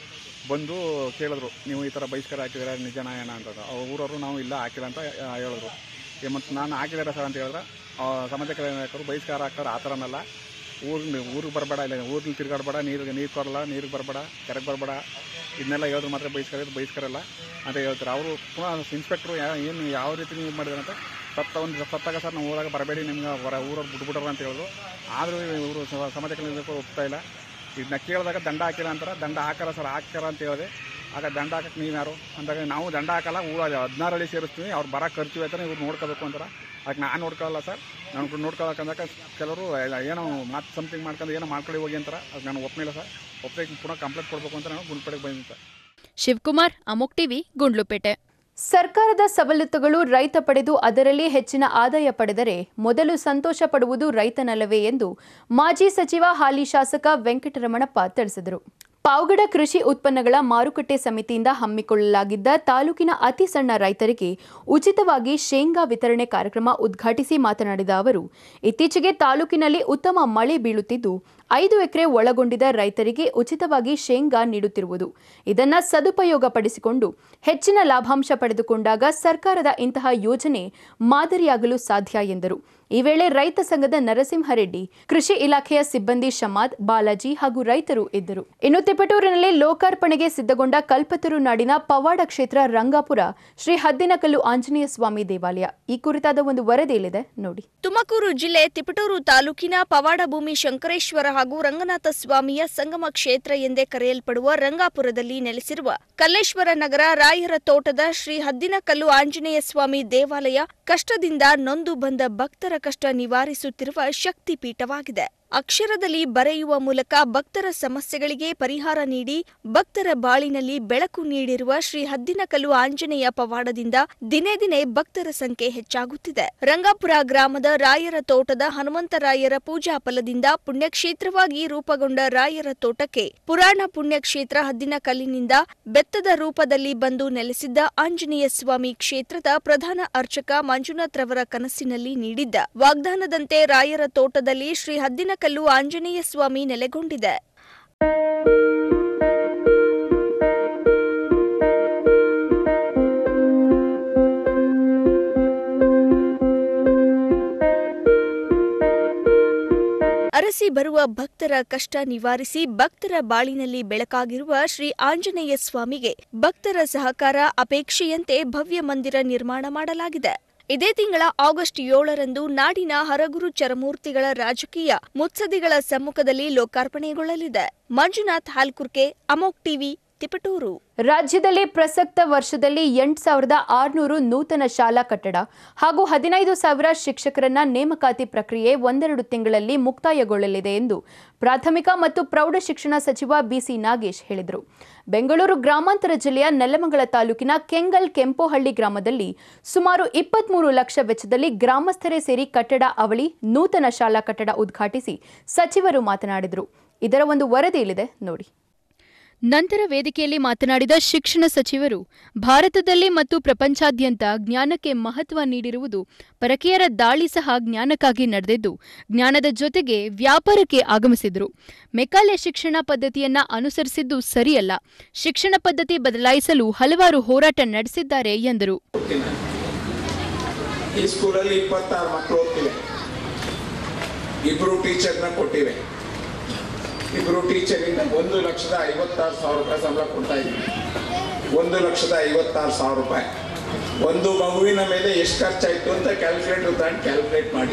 ಬಂದು ಕೇಳಿದ್ರು ನೀವು ಈ ಥರ ಬಹಿಷ್ಕಾರ ಹಾಕಿದ್ರೆ ನಿಜನಾ ಏನ ಅಂತ ಅವ್ರ ಊರವರು ನಾವು ಇಲ್ಲ ಹಾಕಿಲ್ಲ ಅಂತ ಆ, ಹೇಳಿದ್ರು ಏ ಮತ್ತು ನಾನು ಹಾಕಿದ್ದಾರೆ ಸರ್ ಅಂತ ಹೇಳಿದ್ರೆ ಆ, ಸಮಾಜ ಕಲ್ಯಾಣ ಇಲಾಖೆಯವರು ಬಹಿಷ್ಕಾರ ಹಾಕ್ತಾರೆ ಆ ಥರನಲ್ಲ ಊರಿನ ಊರಿಗೆ ಬರಬೇಡ ಇಲ್ಲ ಊರಲ್ಲಿ ತಿರುಗಾಡಬೇಡ ನೀರಿಗೆ ನೀರು ಕೊಡಲ್ಲ ನೀರಿಗೆ ಬರಬೇಡ ಕೆರೆಗೆ ಬರಬೇಡ ಇದನ್ನೆಲ್ಲ ಹೇಳಿದ್ರು ಮಾತ್ರ ಬಹಿಷ್ಕಾರ ಇದು ಬಹಿಷ್ಕಾರ ಇಲ್ಲ ಅಂತ ಹೇಳ್ತಾರೆ ಅವರು ಪುನಃ ಇನ್ಸ್ಪೆಕ್ಟ್ರು ಯಾ ಏನು ಯಾವ ರೀತಿ ನೀವು ಮಾಡಿದಾರೆ ಅಂತ ಸತ್ತ ಒಂದು ಸತ್ತಾಗ ಸರ್ ನಾವು ಊರಾಗ ಬರಬೇಡಿ ನಿಮ್ಗೆ ಹೊರ ಊರವ್ರು ಬಿಟ್ಬಿಟ್ರ ಅಂತ ಹೇಳಿದ್ರು ಆದರೂ ಇವರು ಸಮಾಜ ಕಲ್ಯಾಣ ಇಲಾಖೆ ಒಪ್ತಾ ಇಲ್ಲ ಇದನ್ನ ಕೇಳಿದಾಗ ದಂಡ ಹಾಕಿಲ್ಲ ಅಂತಾರೆ ದಂಡ ಹಾಕಲ್ಲ ಸರ್ ಹಾಕ್ಯಾರ ಅಂತ ಹೇಳಿದೆ ಆಗ ದಂಡ ಹಾಕಕ್ಕೆ ನೀವು ಯಾರು ಅಂದಾಗ ನಾವು ದಂಡ ಹಾಕಲ್ಲ ಊರ ಹದಿನಾರು ಹಳ್ಳಿ ಸೇರಿಸ್ತೀವಿ ಅವ್ರು ಬರೋ ಖರ್ಚು ಆಯ್ತಾರೆ ಇವ್ರು ನೋಡ್ಕೋಬೇಕು ಅಂತಾರೆ ಅದಕ್ಕೆ ನಾನು ನೋಡ್ಕೊಳ್ಳಲ್ಲ ಸರ್ ನಾನು ನೋಡ್ಕೊಳಕ್ಕಂದಾಗ ಕೆಲವರು ಇಲ್ಲ, ಏನೋ ಮಾತು ಸಮಥಿಂಗ್ ಮಾಡ್ಕೊಂಡು ಏನೋ ಮಾಡ್ಕೊಳ್ಳಿ ಹೋಗಿ ಅಂತಾರೆ ಅದು ನಾನು ಒಪ್ಪನಿಲ್ಲ ಸರ್ ಒಪ್ಪಕ್ಕೆ ಪುನಃ ಕಂಪ್ಲೇಂಟ್ ಕೊಡಬೇಕು ಅಂತ ನಾನು ಗುಂಡ್ಪಡೆಗೆ ಬಂದಿದ್ದೆ ಸರ್ ಶಿವಕುಮಾರ್ ಅಮೋಕ್ ಟಿವಿ ಗುಂಡ್ಲುಪೇಟೆ ಸರ್ಕಾರದ ಸವಲತ್ತುಗಳು ರೈತ ಪಡೆದು ಅದರಲ್ಲಿ ಹೆಚ್ಚಿನ ಆದಾಯ ಪಡೆದರೆ ಮೊದಲು ಸಂತೋಷ ಪಡುವುದು ರೈತನಲ್ಲವೇ ಎಂದು ಮಾಜಿ ಸಚಿವ ಹಾಲಿ ಶಾಸಕ ವೆಂಕಟರಮಣಪ್ಪ ತಿಳಿಸಿದರು ಪಾವಗಡ ಕೃಷಿ ಉತ್ಪನ್ನಗಳ ಮಾರುಕಟ್ಟೆ ಸಮಿತಿಯಿಂದ ಹಮ್ಮಿಕೊಳ್ಳಲಾಗಿದ್ದ ತಾಲೂಕಿನ ಅತಿ ಸಣ್ಣ ರೈತರಿಗೆ ಉಚಿತವಾಗಿ ಶೇಂಗಾ ವಿತರಣೆ ಕಾರ್ಯಕ್ರಮ ಉದ್ಘಾಟಿಸಿ ಮಾತನಾಡಿದ ಅವರು ಇತ್ತೀಚೆಗೆ ತಾಲೂಕಿನಲ್ಲಿ ಉತ್ತಮ ಮಳೆ ಬೀಳುತ್ತಿದ್ದು ಐದು ಎಕರೆ ಒಳಗೊಂಡಿದ ರೈತರಿಗೆ ಉಚಿತವಾಗಿ ಶೇಂಗಾ ನೀಡುತ್ತಿರುವುದು ಇದನ್ನ ಸದುಪಯೋಗ ಪಡಿಸಿಕೊಂಡು ಹೆಚ್ಚಿನ ಲಾಭಾಂಶ ಪಡೆದುಕೊಂಡಾಗ ಸರ್ಕಾರದ ಇಂತಹ ಯೋಜನೆ ಮಾದರಿಯಾಗಲು ಸಾಧ್ಯ ಎಂದರು ಈ ವೇಳೆ ರೈತ ಸಂಘದ ನರಸಿಂಹರೆಡ್ಡಿ ಕೃಷಿ ಇಲಾಖೆಯ ಸಿಬ್ಬಂದಿ ಶಮಾದ್ ಬಾಲಾಜಿ ಹಾಗೂ ರೈತರು ಇದ್ದರು ಇನ್ನು ತಿಪಟೂರಿನಲ್ಲಿ ಲೋಕಾರ್ಪಣೆಗೆ ಸಿದ್ಧಗೊಂಡ ಕಲ್ಪತರು ನಾಡಿನ ಪವಾಡ ಕ್ಷೇತ್ರ ರಂಗಾಪುರ ಶ್ರೀ ಹದ್ದಿನಕಲ್ಲು ಆಂಜನೇಯ ಸ್ವಾಮಿ ದೇವಾಲಯ ಈ ಕುರಿತಾದ ಒಂದು ವರದಿ ಇಲ್ಲಿದೆ ನೋಡಿ ತುಮಕೂರು ಜಿಲ್ಲೆ ತಿಪಟೂರು ತಾಲೂಕಿನ ಪವಾಡಭೂಮಿ ಶಂಕರೇಶ್ವರ ಹಾಗೂ ರಂಗನಾಥ ಸ್ವಾಮಿಯ ಸಂಗಮ ಕ್ಷೇತ್ರ ಎಂದೇ ಕರೆಯಲ್ಪಡುವ ರಂಗಾಪುರದಲ್ಲಿ ನೆಲೆಸಿರುವ ಕಲ್ಲೇಶ್ವರ ನಗರ ರಾಯರ ತೋಟದ ಶ್ರೀ ಹದ್ದಿನಕಲ್ಲು ಆಂಜನೇಯ ಸ್ವಾಮಿ ದೇವಾಲಯ ಕಷ್ಟದಿಂದ ನೊಂದು ಬಂದ ಭಕ್ತರ ಕಷ್ಟ ನಿವಾರಿಸುತ್ತಿರುವ ಶಕ್ತಿಪೀಠವಾಗಿದೆ ಅಕ್ಷರದಲ್ಲಿ ಬರೆಯುವ ಮೂಲಕ ಭಕ್ತರ ಸಮಸ್ಯೆಗಳಿಗೆ ಪರಿಹಾರ ನೀಡಿ ಭಕ್ತರ ಬಾಳಿನಲ್ಲಿ ಬೆಳಕು ನೀಡಿರುವ ಶ್ರೀ ಹದ್ದಿನಕಲ್ಲು ಆಂಜನೇಯ ಪವಾಡದಿಂದ ದಿನೇ ದಿನೇ ಭಕ್ತರ ಸಂಖ್ಯೆ ಹೆಚ್ಚಾಗುತ್ತಿದೆ ರಂಗಾಪುರ ಗ್ರಾಮದ ರಾಯರ ತೋಟದ ಹನುಮಂತರಾಯರ ಪೂಜಾ ಫಲದಿಂದ ಪುಣ್ಯಕ್ಷೇತ್ರವಾಗಿ ರೂಪುಗೊಂಡ ರಾಯರ ತೋಟಕ್ಕೆ ಪುರಾಣ ಪುಣ್ಯಕ್ಷೇತ್ರ ಹದ್ದಿನಕಲ್ಲಿನಿಂದ ಬೆತ್ತದ ರೂಪದಲ್ಲಿ ಬಂದು ನೆಲೆಸಿದ್ದ ಆಂಜನೇಯ ಸ್ವಾಮಿ ಕ್ಷೇತ್ರದ ಪ್ರಧಾನ ಅರ್ಚಕ ಮಂಜುನಾಥ್ ರವರ ಕನಸಿನಲ್ಲಿ ನೀಡಿದ್ದ ವಾಗ್ದಾನದಂತೆ ರಾಯರ ತೋಟದಲ್ಲಿ ಶ್ರೀ ಹದ್ದಿನಕಲ್ಲು ಆಂಜನೇಯ ಸ್ವಾಮಿ ನೆಲೆಗೊಂಡಿದೆ ಅರಸಿ ಬರುವ ಭಕ್ತರ ಕಷ್ಟ ನಿವಾರಿಸಿ ಭಕ್ತರ ಬಾಳಿನಲ್ಲಿ ಬೆಳಕಾಗಿರುವ ಶ್ರೀ ಆಂಜನೇಯ ಸ್ವಾಮಿಗೆ ಭಕ್ತರ ಸಹಕಾರ ಅಪೇಕ್ಷೆಯಂತೆ ಭವ್ಯ ಮಂದಿರ ನಿರ್ಮಾಣ ಮಾಡಲಾಗಿದೆ ಇದೇ ತಿಂಗಳ ಆಗಸ್ಟ್ ಏಳರಂದು ನಾಡಿನ ಹರಗುರು ಚರಮೂರ್ತಿಗಳ ರಾಜಕೀಯ ಮುತ್ಸದಿಗಳ ಸಮ್ಮುಖದಲ್ಲಿ ಲೋಕಾರ್ಪಣೆಗೊಳ್ಳಲಿದೆ ಮಂಜುನಾಥ್ ಹಾಲ್ಕುರ್ಕೆ ಅಮೋಕ್ ಟಿವಿ ತಿಪಟೂರು ರಾಜ್ಯದಲ್ಲಿ ಪ್ರಸಕ್ತ ವರ್ಷದಲ್ಲಿ ಎಂಟು ಸಾವಿರದ ಆರುನೂರು ನೂತನ ಶಾಲಾ ಕಟ್ಟಡ ಹಾಗೂ ಹದಿನೈದು ಸಾವಿರ ಶಿಕ್ಷಕರನ್ನ ನೇಮಕಾತಿ ಪ್ರಕ್ರಿಯೆ ಒಂದೆರಡು ತಿಂಗಳಲ್ಲಿ ಮುಕ್ತಾಯಗೊಳ್ಳಲಿದೆ ಎಂದು ಪ್ರಾಥಮಿಕ ಮತ್ತು ಪ್ರೌಢಶಿಕ್ಷಣ ಸಚಿವ ಬಿಸಿ ನಾಗೇಶ್ ಹೇಳಿದರು ಬೆಂಗಳೂರು ಗ್ರಾಮಾಂತರ ಜಿಲ್ಲೆಯ ನೆಲಮಂಗಲ ತಾಲೂಕಿನ ಕೆಂಗಲ್ ಕೆಂಪೋಹಳ್ಳಿ ಗ್ರಾಮದಲ್ಲಿ ಸುಮಾರು ಇಪ್ಪತ್ಮೂರು ಲಕ್ಷ ವೆಚ್ಚದಲ್ಲಿ ಗ್ರಾಮಸ್ಥರೇ ಸೇರಿ ಕಟ್ಟಡ ಅವಳಿ ನೂತನ ಶಾಲಾ ಕಟ್ಟಡ ಉದ್ಘಾಟಿಸಿ ಸಚಿವರು ಮಾತನಾಡಿದರು ಇದರ ಒಂದು ವರದಿ ಇಲ್ಲಿದೆ ನೋಡಿ ನಂತರ ವೇದಿಕೆಯಲ್ಲಿ ಮಾತನಾಡಿದ ಶಿಕ್ಷಣ ಸಚಿವರು ಭಾರತದಲ್ಲಿ ಮತ್ತು ಪ್ರಪಂಚಾದ್ಯಂತ ಜ್ಞಾನಕ್ಕೆ ಮಹತ್ವ ನೀಡಿರುವುದು ಪರಕೀಯರ ದಾಳಿ ಸಹ ಜ್ಞಾನಕ್ಕಾಗಿ ನಡೆದಿದ್ದು ಜ್ಞಾನದ ಜೊತೆಗೆ ವ್ಯಾಪಾರಕ್ಕೆ ಆಗಮಿಸಿದ್ರು ಮೆಕಾಲೆ ಶಿಕ್ಷಣ ಪದ್ಧತಿಯನ್ನ ಅನುಸರಿಸಿದ್ದು ಸರಿಯಲ್ಲ ಶಿಕ್ಷಣ ಪದ್ಧತಿ ಬದಲಾಯಿಸಲು ಹಲವಾರು ಹೋರಾಟ ನಡೆಸಿದ್ದಾರೆ ಎಂದರು ಈ ಸ್ಕೂಲಲ್ಲಿ ಇಪ್ಪತ್ತಾರು ಮಕ್ಕಳು ಓದ್ತಿವೆ ಇಬ್ರು ಟೀಚರ್ನ ಕೊಟ್ಟಿವೆ ಇಬ್ರು ಟೀಚರಿಂದ ಒಂದು ಲಕ್ಷದ ಐವತ್ತಾರು ಸಾವಿರ ರೂಪಾಯಿ ಸಂಬಳ ಕೊಡ್ತಾ ಇದ್ವಿ ಒಂದು ಲಕ್ಷದ ಐವತ್ತಾರು ಸಾವಿರ ರೂಪಾಯಿ ಒಂದು ಮಗುವಿನ ಮೇಲೆ ಎಷ್ಟು ಖರ್ಚಾಯಿತು ಅಂತ ಕ್ಯಾಲ್ಕುಲೇಟರ್ ತಗೊಂಡು ಕ್ಯಾಲ್ಕುಲೇಟ್ ಮಾಡಿ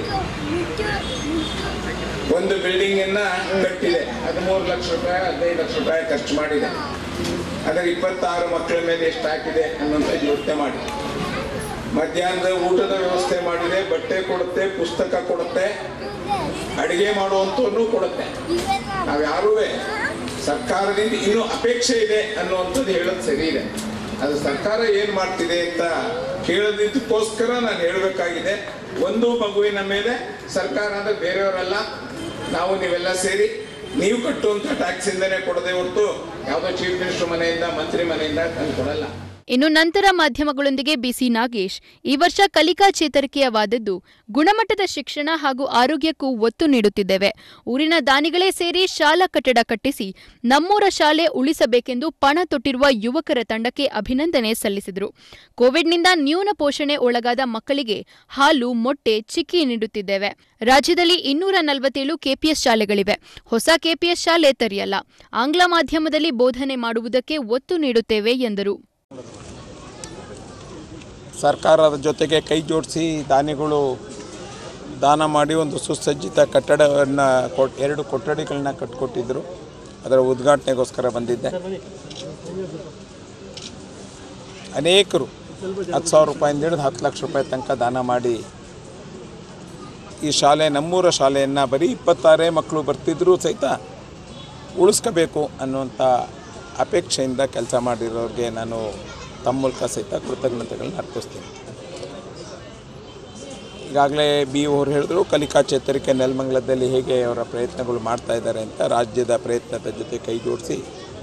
ಒಂದು ಬಿಲ್ಡಿಂಗ್ ಅನ್ನ ಕಟ್ಟಿದೆ ಹದಿಮೂರು ಲಕ್ಷ ರೂಪಾಯಿ ಹದಿನೈದು ಲಕ್ಷ ರೂಪಾಯಿ ಖರ್ಚು ಮಾಡಿದೆ ಅದರ ಇಪ್ಪತ್ತಾರು ಮಕ್ಕಳ ಮೇಲೆ ಎಷ್ಟು ಹಾಕಿದೆ ಅನ್ನೋಂಥ ಯೋಚನೆ ಮಾಡಿ ಮಧ್ಯಾಹ್ನದ ಊಟದ ವ್ಯವಸ್ಥೆ ಮಾಡಿದೆ ಬಟ್ಟೆ ಕೊಡುತ್ತೆ ಪುಸ್ತಕ ಕೊಡುತ್ತೆ ಅಡಿಗೆ ಮಾಡುವಂಥವನ್ನು ಕೊಡುತ್ತೆ ನಾವು ಯಾರೂ ಸರ್ಕಾರದಿಂದ ಇನ್ನೂ ಅಪೇಕ್ಷೆ ಇದೆ ಅನ್ನುವಂಥದ್ದು ಹೇಳೋದು ಸರಿ ಇದೆ ಅದು ಸರ್ಕಾರ ಏನು ಮಾಡ್ತಿದೆ ಅಂತ ಕೇಳೋದಕ್ಕೋಸ್ಕರ ನಾನು ಹೇಳಬೇಕಾಗಿದೆ ಒಂದು ಮಗುವಿನ ಮೇಲೆ ಸರ್ಕಾರ ಅಂದ್ರೆ ಬೇರೆಯವರಲ್ಲ ನಾವು ನೀವೆಲ್ಲ ಸೇರಿ ನೀವು ಕಟ್ಟುವಂಥ ಟ್ಯಾಕ್ಸಿಂದನೇ ಕೊಡದೆ ಹೊರತು ಯಾವುದೋ ಚೀಫ್ ಮಿನಿಸ್ಟರ್ ಮನೆಯಿಂದ ಮಂತ್ರಿ ಮನೆಯಿಂದ ತಂದು ಕೊಡಲ್ಲ ಇನ್ನು ನಂತರ ಮಾಧ್ಯಮಗಳೊಂದಿಗೆ ಬಿಸಿ ನಾಗೇಶ್ ಈ ವರ್ಷ ಕಲಿಕಾ ಚೇತರಿಕೆಯವಾದದ್ದು ಗುಣಮಟ್ಟದ ಶಿಕ್ಷಣ ಹಾಗೂ ಆರೋಗ್ಯಕ್ಕೂ ಒತ್ತು ನೀಡುತ್ತಿದ್ದೇವೆ ಊರಿನ ದಾನಿಗಳೇ ಸೇರಿ ಶಾಲಾ ಕಟ್ಟಡ ಕಟ್ಟಿಸಿ ನಮ್ಮೂರ ಶಾಲೆ ಉಳಿಸಬೇಕೆಂದು ಪಣ ತೊಟ್ಟಿರುವ ಯುವಕರ ತಂಡಕ್ಕೆ ಅಭಿನಂದನೆ ಸಲ್ಲಿಸಿದರು ಕೋವಿಡ್ನಿಂದ ನ್ಯೂನ ಪೋಷಣೆ ಒಳಗಾದ ಮಕ್ಕಳಿಗೆ ಹಾಲು ಮೊಟ್ಟೆ ಚಿಕ್ಕಿ ನೀಡುತ್ತಿದ್ದೇವೆ ರಾಜ್ಯದಲ್ಲಿ ಇನ್ನೂರ ನಲವತ್ತೇಳು ಕೆಪಿಎಸ್ ಶಾಲೆಗಳಿವೆ ಹೊಸ ಕೆಪಿಎಸ್ ಶಾಲೆ ತೆರೆಯಲ್ಲ ಆಂಗ್ಲ ಮಾಧ್ಯಮದಲ್ಲಿ ಬೋಧನೆ ಮಾಡುವುದಕ್ಕೆ ಒತ್ತು ನೀಡುತ್ತೇವೆ ಎಂದರು ಸರ್ಕಾರದ ಜೊತೆಗೆ ಕೈ ಜೋಡಿಸಿ ದಾನಿಗಳು ದಾನ ಮಾಡಿ ಒಂದು ಸುಸಜ್ಜಿತ ಕಟ್ಟಡವನ್ನು ಕೊ ಎರಡು ಕೊಠಡಿಗಳನ್ನ ಕಟ್ಟಿಕೊಟ್ಟಿದ್ದರು ಅದರ ಉದ್ಘಾಟನೆಗೋಸ್ಕರ ಬಂದಿದ್ದೆ ಅನೇಕರು ಹತ್ತು ಸಾವಿರ ರೂಪಾಯಿಂದ ಹಿಡಿದು ಹತ್ತು ಲಕ್ಷ ರೂಪಾಯಿ ತನಕ ದಾನ ಮಾಡಿ ಈ ಶಾಲೆ ನಮ್ಮೂರ ಶಾಲೆಯನ್ನು ಬರೀ ಇಪ್ಪತ್ತಾರೇ ಮಕ್ಕಳು ಬರ್ತಿದ್ರೂ ಸಹಿತ ಉಳಿಸ್ಕೋಬೇಕು ಅನ್ನುವಂಥ ಅಪೇಕ್ಷೆಯಿಂದ ಕೆಲಸ ಮಾಡಿರೋರಿಗೆ ನಾನು ತಮ್ಮ ಮೂಲಕ ಸಹಿತ ಕೃತಜ್ಞತೆಗಳನ್ನ ಅರ್ಪಿಸ್ತೀನಿ ಈಗಾಗಲೇ ಬಿ ಅವರು ಹೇಳಿದ್ರು ಕಲಿಕಾ ಚೇತರಿಕೆ ನೆಲಮಂಗಲದಲ್ಲಿ ಹೇಗೆ ಅವರ ಪ್ರಯತ್ನಗಳು ಮಾಡ್ತಾ ಇದ್ದಾರೆ ಅಂತ ರಾಜ್ಯದ ಪ್ರಯತ್ನದ ಜೊತೆ ಕೈ ಜೋಡಿಸಿ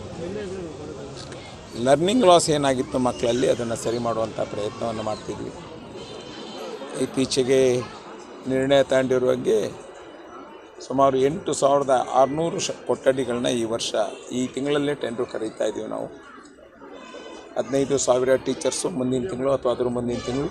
ಲರ್ನಿಂಗ್ ಲಾಸ್ ಏನಾಗಿತ್ತು ಮಕ್ಕಳಲ್ಲಿ ಅದನ್ನು ಸರಿ ಮಾಡುವಂಥ ಪ್ರಯತ್ನವನ್ನು ಮಾಡ್ತಿದ್ವಿ ಇತ್ತೀಚೆಗೆ ನಿರ್ಣಯ ತಗೊಂಡಿರುವಾಗೆ ಸುಮಾರು ಎಂಟು ಸಾವಿರದ ಆರುನೂರು ಶ ಕೊಠಡಿಗಳನ್ನ ಈ ವರ್ಷ ಈ ತಿಂಗಳಲ್ಲೇ ಟೆಂಡರ್ ಕರೀತಾ ಇದ್ದೀವಿ ನಾವು ಹದಿನೈದು ಸಾವಿರ ಟೀಚರ್ಸು ಮುಂದಿನ ತಿಂಗಳು ಅಥವಾ ಅದ್ರ ಮುಂದಿನ ತಿಂಗಳು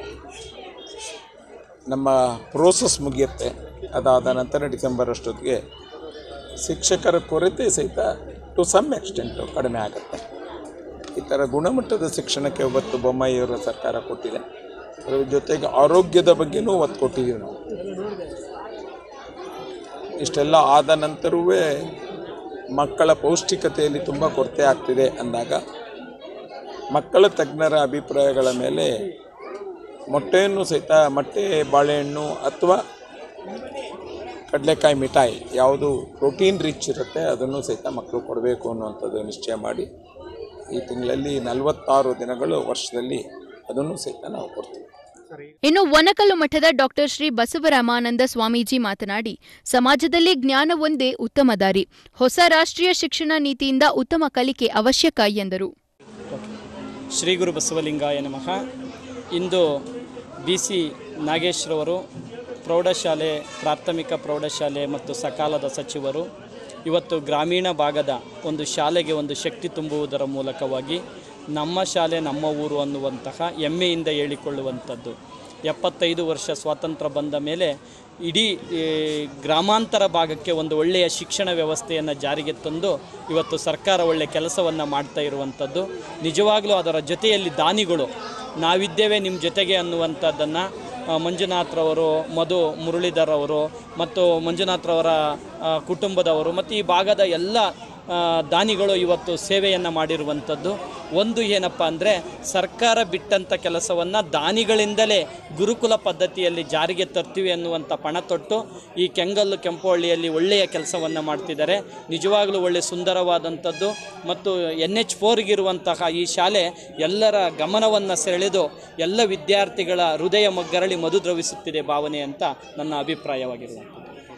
ನಮ್ಮ ಪ್ರೋಸೆಸ್ ಮುಗಿಯುತ್ತೆ ಅದಾದ ನಂತರ ಡಿಸೆಂಬರ್ ಅಷ್ಟೊತ್ತಿಗೆ ಶಿಕ್ಷಕರ ಕೊರತೆ ಸಹಿತ ಟು ಸಮ್ ಎಕ್ಸ್ಟೆಂಟು ಕಡಿಮೆ ಆಗುತ್ತೆ ಈ ಥರ ಗುಣಮಟ್ಟದ ಶಿಕ್ಷಣಕ್ಕೆ ಒತ್ತು ಬೊಮ್ಮಾಯಿಯವರ ಸರ್ಕಾರ ಕೊಟ್ಟಿದೆ ಅದರ ಜೊತೆಗೆ ಆರೋಗ್ಯದ ಬಗ್ಗೆನೂ ಒತ್ತು ಕೊಟ್ಟಿದ್ದೀವಿ ನಾವು ಇಷ್ಟೆಲ್ಲ ಆದ ನಂತರವೂ ಮಕ್ಕಳ ಪೌಷ್ಟಿಕತೆಯಲ್ಲಿ ತುಂಬ ಕೊರತೆ ಆಗ್ತಿದೆ ಅಂದಾಗ ಮಕ್ಕಳ ತಜ್ಞರ ಅಭಿಪ್ರಾಯಗಳ ಮೇಲೆ ಮೊಟ್ಟೆಯನ್ನು ಸಹಿತ ಮೊಟ್ಟೆ ಬಾಳೆಹಣ್ಣು ಅಥವಾ ಕಡಲೆಕಾಯಿ ಮಿಠಾಯಿ ಯಾವುದು ಪ್ರೋಟೀನ್ ರಿಚ್ ಇರುತ್ತೆ ಅದನ್ನು ಸಹಿತ ಮಕ್ಕಳು ಕೊಡಬೇಕು ಅನ್ನುವಂಥದ್ದು ನಿಶ್ಚಯ ಮಾಡಿ ಈ ತಿಂಗಳಲ್ಲಿ ನಲವತ್ತಾರು ದಿನಗಳು ವರ್ಷದಲ್ಲಿ ಅದನ್ನು ಸಹಿತ ನಾವು ಕೊಡ್ತೀವಿ ಇನ್ನು ವನಕಲ್ಲು ಮಠದ ಡಾಕ್ಟರ್ ಶ್ರೀ ಬಸವರಾಮಾನಂದ ಸ್ವಾಮೀಜಿ ಮಾತನಾಡಿ ಸಮಾಜದಲ್ಲಿ ಜ್ಞಾನ ಒಂದೇ ಉತ್ತಮ ದಾರಿ ಹೊಸ ರಾಷ್ಟ್ರೀಯ ಶಿಕ್ಷಣ ನೀತಿಯಿಂದ ಉತ್ತಮ ಕಲಿಕೆ ಅವಶ್ಯಕ ಎಂದರು ಶ್ರೀ ಗುರು ಬಸವಲಿಂಗಾಯ ನಮಃ ಇಂದು ಬಿ ಸಿ ನಾಗೇಶ್ರವರು ಪ್ರೌಢಶಾಲೆ ಪ್ರಾಥಮಿಕ ಪ್ರೌಢಶಾಲೆ ಮತ್ತು ಸಕಾಲದ ಸಚಿವರು ಇವತ್ತು ಗ್ರಾಮೀಣ ಭಾಗದ ಒಂದು ಶಾಲೆಗೆ ಒಂದು ಶಕ್ತಿ ತುಂಬುವುದರ ಮೂಲಕವಾಗಿ ನಮ್ಮ ಶಾಲೆ ನಮ್ಮ ಊರು ಅನ್ನುವಂತಹ ಹೆಮ್ಮೆಯಿಂದ ಹೇಳಿಕೊಳ್ಳುವಂಥದ್ದು ಎಪ್ಪತ್ತೈದು ವರ್ಷ ಸ್ವಾತಂತ್ರ್ಯ ಬಂದ ಮೇಲೆ ಇಡೀ ಈ, ಗ್ರಾಮಾಂತರ ಭಾಗಕ್ಕೆ ಒಂದು ಒಳ್ಳೆಯ ಶಿಕ್ಷಣ ವ್ಯವಸ್ಥೆಯನ್ನು ಜಾರಿಗೆ ತಂದು ಇವತ್ತು ಸರ್ಕಾರ ಒಳ್ಳೆಯ ಕೆಲಸವನ್ನು ಮಾಡ್ತಾ ಇರುವಂಥದ್ದು ನಿಜವಾಗಲೂ ಅದರ ಜೊತೆಯಲ್ಲಿ ದಾನಿಗಳು ನಾವಿದ್ದೇವೆ ನಿಮ್ಮ ಜೊತೆಗೆ ಅನ್ನುವಂಥದ್ದನ್ನು ಆ, ಮಂಜುನಾಥ್ರವರು ಮಧು ಮುರಳೀಧರ್ ಅವರು ಮತ್ತು ಮಂಜುನಾಥ್ರವರ ಆ, ಕುಟುಂಬದವರು ಮತ್ತು ಈ ಭಾಗದ ಎಲ್ಲ ಆ, ದಾನಿಗಳು ಇವತ್ತು ಸೇವೆಯನ್ನು ಮಾಡಿರುವಂಥದ್ದು ಒಂದು ಏನಪ್ಪ ಅಂದರೆ ಸರ್ಕಾರ ಬಿಟ್ಟಂಥ ಕೆಲಸವನ್ನು ದಾನಿಗಳಿಂದಲೇ ಗುರುಕುಲ ಪದ್ಧತಿಯಲ್ಲಿ ಜಾರಿಗೆ ತರ್ತೀವಿ ಅನ್ನುವಂಥ ಪಣ ತೊಟ್ಟು ಈ ಕೆಂಗಲ್ಲು ಕೆಂಪುಹಳ್ಳಿಯಲ್ಲಿ ಒಳ್ಳೆಯ ಕೆಲಸವನ್ನು ಮಾಡ್ತಿದ್ದಾರೆ ನಿಜವಾಗಲೂ ಒಳ್ಳೆ ಸುಂದರವಾದಂಥದ್ದು ಮತ್ತು ಎನ್ ಎಚ್ ಫೋರ್ಗಿರುವಂತಹ ಈ ಶಾಲೆ ಎಲ್ಲರ ಗಮನವನ್ನು ಸೆಳೆದು ಎಲ್ಲ ವಿದ್ಯಾರ್ಥಿಗಳ ಹೃದಯ ಮಗ್ಗರಳಿ ಮಧು ದ್ರವಿಸುತ್ತಿದೆ ಭಾವನೆ ಅಂತ ನನ್ನ ಅಭಿಪ್ರಾಯವಾಗಿರುವಂಥದ್ದು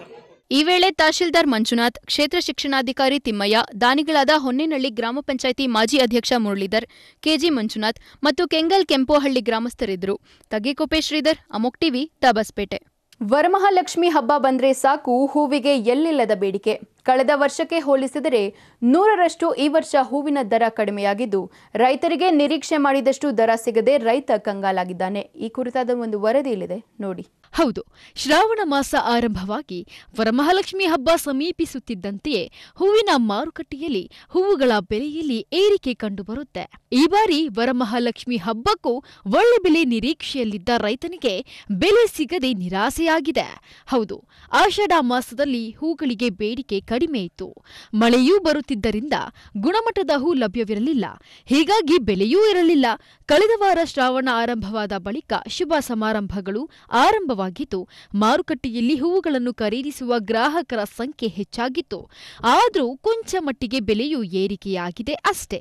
ಈ ವೇಳೆ ತಹಶೀಲ್ದಾರ್ ಮಂಜುನಾಥ್ ಕ್ಷೇತ್ರ ಶಿಕ್ಷಣಾಧಿಕಾರಿ ತಿಮ್ಮಯ್ಯ ದಾನಿಗಳಾದ ಹೊನ್ನೇನಹಳ್ಳಿ ಗ್ರಾಮ ಪಂಚಾಯಿತಿ ಮಾಜಿ ಅಧ್ಯಕ್ಷ ಮುರಳೀಧರ್ ಕೆಜಿ ಮಂಜುನಾಥ್ ಮತ್ತು ಕೆಂಗಲ್ ಕೆಂಪೋಹಳ್ಳಿ ಗ್ರಾಮಸ್ಥರಿದ್ದರು ತಗ್ಗಿಕೊಪ್ಪೆ ಶ್ರೀಧರ್ ಅಮೋಕ್ ಟಿವಿ ದಾಬಸ್ಪೇಟೆ ವರಮಹಾಲಕ್ಷ್ಮಿ ಹಬ್ಬ ಬಂದ್ರೆ ಸಾಕು ಹೂವಿಗೆ ಎಲ್ಲಿಲ್ಲದ ಬೇಡಿಕೆ ಕಳೆದ ವರ್ಷಕ್ಕೆ ಹೋಲಿಸಿದರೆ ನೂರರಷ್ಟು ಈ ವರ್ಷ ಹೂವಿನ ದರ ಕಡಿಮೆಯಾಗಿದ್ದು ರೈತರಿಗೆ ನಿರೀಕ್ಷೆ ಮಾಡಿದಷ್ಟು ದರ ಸಿಗದೆ ರೈತ ಕಂಗಾಲಾಗಿದ್ದಾನೆ ಈ ಕುರಿತಾದ ಒಂದು ವರದಿ ಇಲ್ಲಿದೆ ನೋಡಿ ಹೌದು ಶ್ರಾವಣ ಮಾಸ ಆರಂಭವಾಗಿ ವರಮಹಾಲಕ್ಷ್ಮಿ ಹಬ್ಬ ಸಮೀಪಿಸುತ್ತಿದ್ದಂತೆಯೇ ಹೂವಿನ ಮಾರುಕಟ್ಟೆಯಲ್ಲಿ ಹೂವುಗಳ ಬೆಲೆಯಲ್ಲಿ ಏರಿಕೆ ಕಂಡುಬರುತ್ತೆ ಈ ಬಾರಿ ವರಮಹಾಲಕ್ಷ್ಮಿ ಹಬ್ಬಕ್ಕೂ ಒಳ್ಳೆ ಬೆಲೆ ನಿರೀಕ್ಷೆಯಲ್ಲಿದ್ದ ರೈತನಿಗೆ ಬೆಲೆ ಸಿಗದೆ ನಿರಾಸೆಯಾಗಿದೆ ಹೌದು ಆಷಾಢ ಮಾಸದಲ್ಲಿ ಹೂಗಳಿಗೆ ಬೇಡಿಕೆ ಕಡಿಮೆ ಇತ್ತು ಮಳೆಯೂ ಬರುತ್ತಿದ್ದರಿಂದ ಗುಣಮಟ್ಟದ ಹೂ ಲಭ್ಯವಿರಲಿಲ್ಲ ಹೀಗಾಗಿ ಬೆಲೆಯೂ ಇರಲಿಲ್ಲ ಕಳೆದ ವಾರ ಶ್ರಾವಣ ಆರಂಭವಾದ ಬಳಿಕ ಶುಭ ಸಮಾರಂಭಗಳು ಆರಂಭವಾಗಿದ್ದು ಮಾರುಕಟ್ಟೆಯಲ್ಲಿ ಹೂವುಗಳನ್ನು ಖರೀದಿಸುವ ಗ್ರಾಹಕರ ಸಂಖ್ಯೆ ಹೆಚ್ಚಾಗಿತ್ತು ಆದರೂ ಕೊಂಚ ಮಟ್ಟಿಗೆ ಬೆಲೆಯೂ ಏರಿಕೆಯಾಗಿದೆ ಅಷ್ಟೇ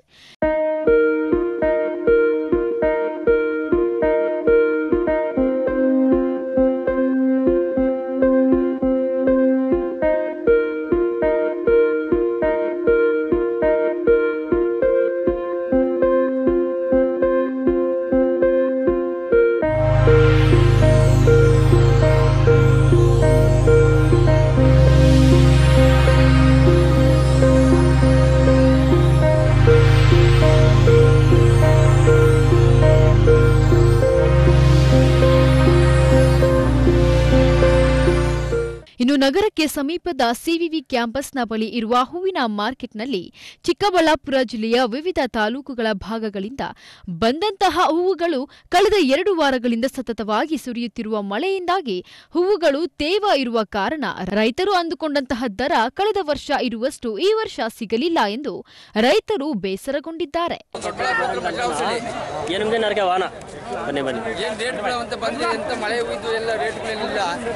ಇನ್ನು ನಗರಕ್ಕೆ ಸಮೀಪದ ಸಿವಿವಿ ಕ್ಯಾಂಪಸ್ನ ಬಳಿ ಇರುವ ಹೂವಿನ ಮಾರ್ಕೆಟ್ನಲ್ಲಿ ಚಿಕ್ಕಬಳ್ಳಾಪುರ ಜಿಲ್ಲೆಯ ವಿವಿಧ ತಾಲೂಕುಗಳ ಭಾಗಗಳಿಂದ ಬಂದಂತಹ ಹೂವುಗಳು ಕಳೆದ ಎರಡು ವಾರಗಳಿಂದ ಸತತವಾಗಿ ಸುರಿಯುತ್ತಿರುವ ಮಳೆಯಿಂದಾಗಿ ಹೂವುಗಳು ತೇವ ಇರುವ ಕಾರಣ ರೈತರು ಅಂದುಕೊಂಡಂತಹ ದರ ಕಳೆದ ವರ್ಷ ಇರುವಷ್ಟು ಈ ವರ್ಷ ಸಿಗಲಿಲ್ಲ ಎಂದು ರೈತರು ಬೇಸರಗೊಂಡಿದ್ದಾರೆ ಏನಂದ್ರೆ ನರಕೆ ವಾಹನ ಬನ್ನಿ ಬನ್ನಿ ಏನು ರೇಟ್ಗಳು ಅಂತ ಬಂದ್ರೆ ಎಂತ ಮಳೆ ಹೋಯ್ತು ಎಲ್ಲ ರೇಟ್ಗಳೇನಿಲ್ಲ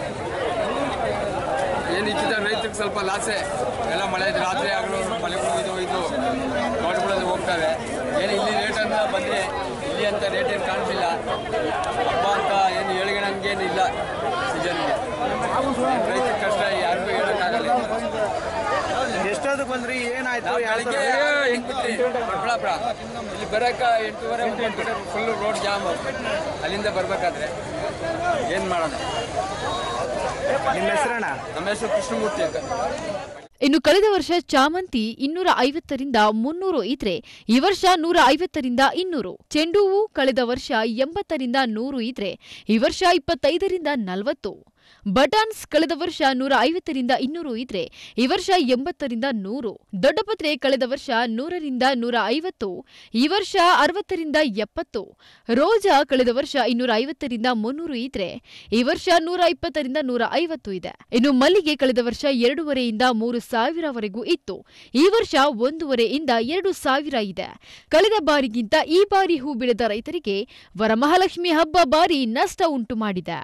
ಏನು ಇದ್ದಿದ್ದ ರೈತರಿಗೆ ಸ್ವಲ್ಪ ಲಾಸೆ ಎಲ್ಲ ಮಳೆ ಇದ್ರೆ ರಾತ್ರಿ ಆಗಲು ಮಳೆ ಹೋಯ್ದು ಹೋಯ್ತು ತೋಟಗಳಲ್ಲಿ ಹೋಗ್ತವೆ ಏನು ಇಲ್ಲಿ ರೇಟ್ ಅಂತ ಬಂದರೆ ಅಂತ ರೇಟ್ ಏನು ಕಾಣಿಸಿಲ್ಲ ಹಬ್ಬ ಅಂತ ಏನು ಹೇಳ್ಕೊಳಂಗೇನು ಇಲ್ಲ ಸೀಸನ್ಗೆ ರೈತರ ಕಷ್ಟ ಯಾರಿಗೂ ಹೇಳೋಕ್ಕಾಗಲ್ಲ ಎಷ್ಟೊತ್ತಿಗೆ ಬಂದ್ರಿ ಏನಾಯ್ತು ನಾವು ಯಾವ ಬೆಳಿಗ್ಗೆ ಎಂಟು ಬಿಟ್ರಿ ದೊಡ್ಡಬಳ್ಳಾಪುರ ಇಲ್ಲಿ ಬರೋಕ ಎಂಟೂವರೆ ಒಂಬತ್ತು ಕಡೆ ಫುಲ್ಲು ರೋಡ್ ಜಾಮು ಅಲ್ಲಿಂದ ಬರಬೇಕಾದ್ರೆ ಏನು ಮಾಡೋಣ ನಿಮ್ಮ ಹೆಸರಣ್ಣ ನಮ್ಮ ಹೆಸರು ಕೃಷ್ಣಮೂರ್ತಿ ಅಂತ ಇನ್ನು ಕಳೆದ ವರ್ಷ ಚಾಮಂತಿ ಇನ್ನೂರ ಐವತ್ತರಿಂದ ಮುನ್ನೂರು ಇದ್ರೆ ಈ ವರ್ಷ ನೂರ ಐವತ್ತರಿಂದ ಇನ್ನೂರು ಚೆಂಡು ಹೂವು ಕಳೆದ ವರ್ಷ ಎಂಬತ್ತರಿಂದ ನೂರು ಇದ್ರೆ ಈ ವರ್ಷ ಇಪ್ಪತ್ತೈದರಿಂದ ನಲವತ್ತು ಬಟಾನ್ಸ್ ಕಳೆದ ವರ್ಷ ನೂರ ಐವತ್ತರಿಂದ ಇನ್ನೂರು ಇದ್ರೆ ಈ ವರ್ಷ ಎಂಬತ್ತರಿಂದ ನೂರು ದೊಡ್ಡಪತ್ರೆ ಕಳೆದ ವರ್ಷ ನೂರರಿಂದ ನೂರ ಐವತ್ತು ಈ ವರ್ಷ ಅರವತ್ತರಿಂದ ಎಪ್ಪತ್ತು ರೋಜಾ ಕಳೆದ ವರ್ಷ ಇನ್ನೂರ ಐವತ್ತರಿಂದ ಮುನ್ನೂರು ಇದ್ರೆ ಈ ವರ್ಷ ನೂರ ಇಪ್ಪತ್ತರಿಂದ ನೂರ ಐವತ್ತು ಇದೆ ಇನ್ನು ಮಲ್ಲಿಗೆ ಕಳೆದ ವರ್ಷ ಎರಡೂವರೆಯಿಂದ ಮೂರು ಸಾವಿರವರೆಗೂ ಇತ್ತು ಈ ವರ್ಷ ಒಂದೂವರೆಯಿಂದ ಎರಡು ಸಾವಿರ ಇದೆ ಕಳೆದ ಬಾರಿಗಿಂತ ಈ ಬಾರಿ ಹೂ ಬೆಳೆದ ರೈತರಿಗೆ ವರಮಹಾಲಕ್ಷ್ಮಿ ಹಬ್ಬ ಬಾರಿ ನಷ್ಟ ಉಂಟು ಮಾಡಿದೆ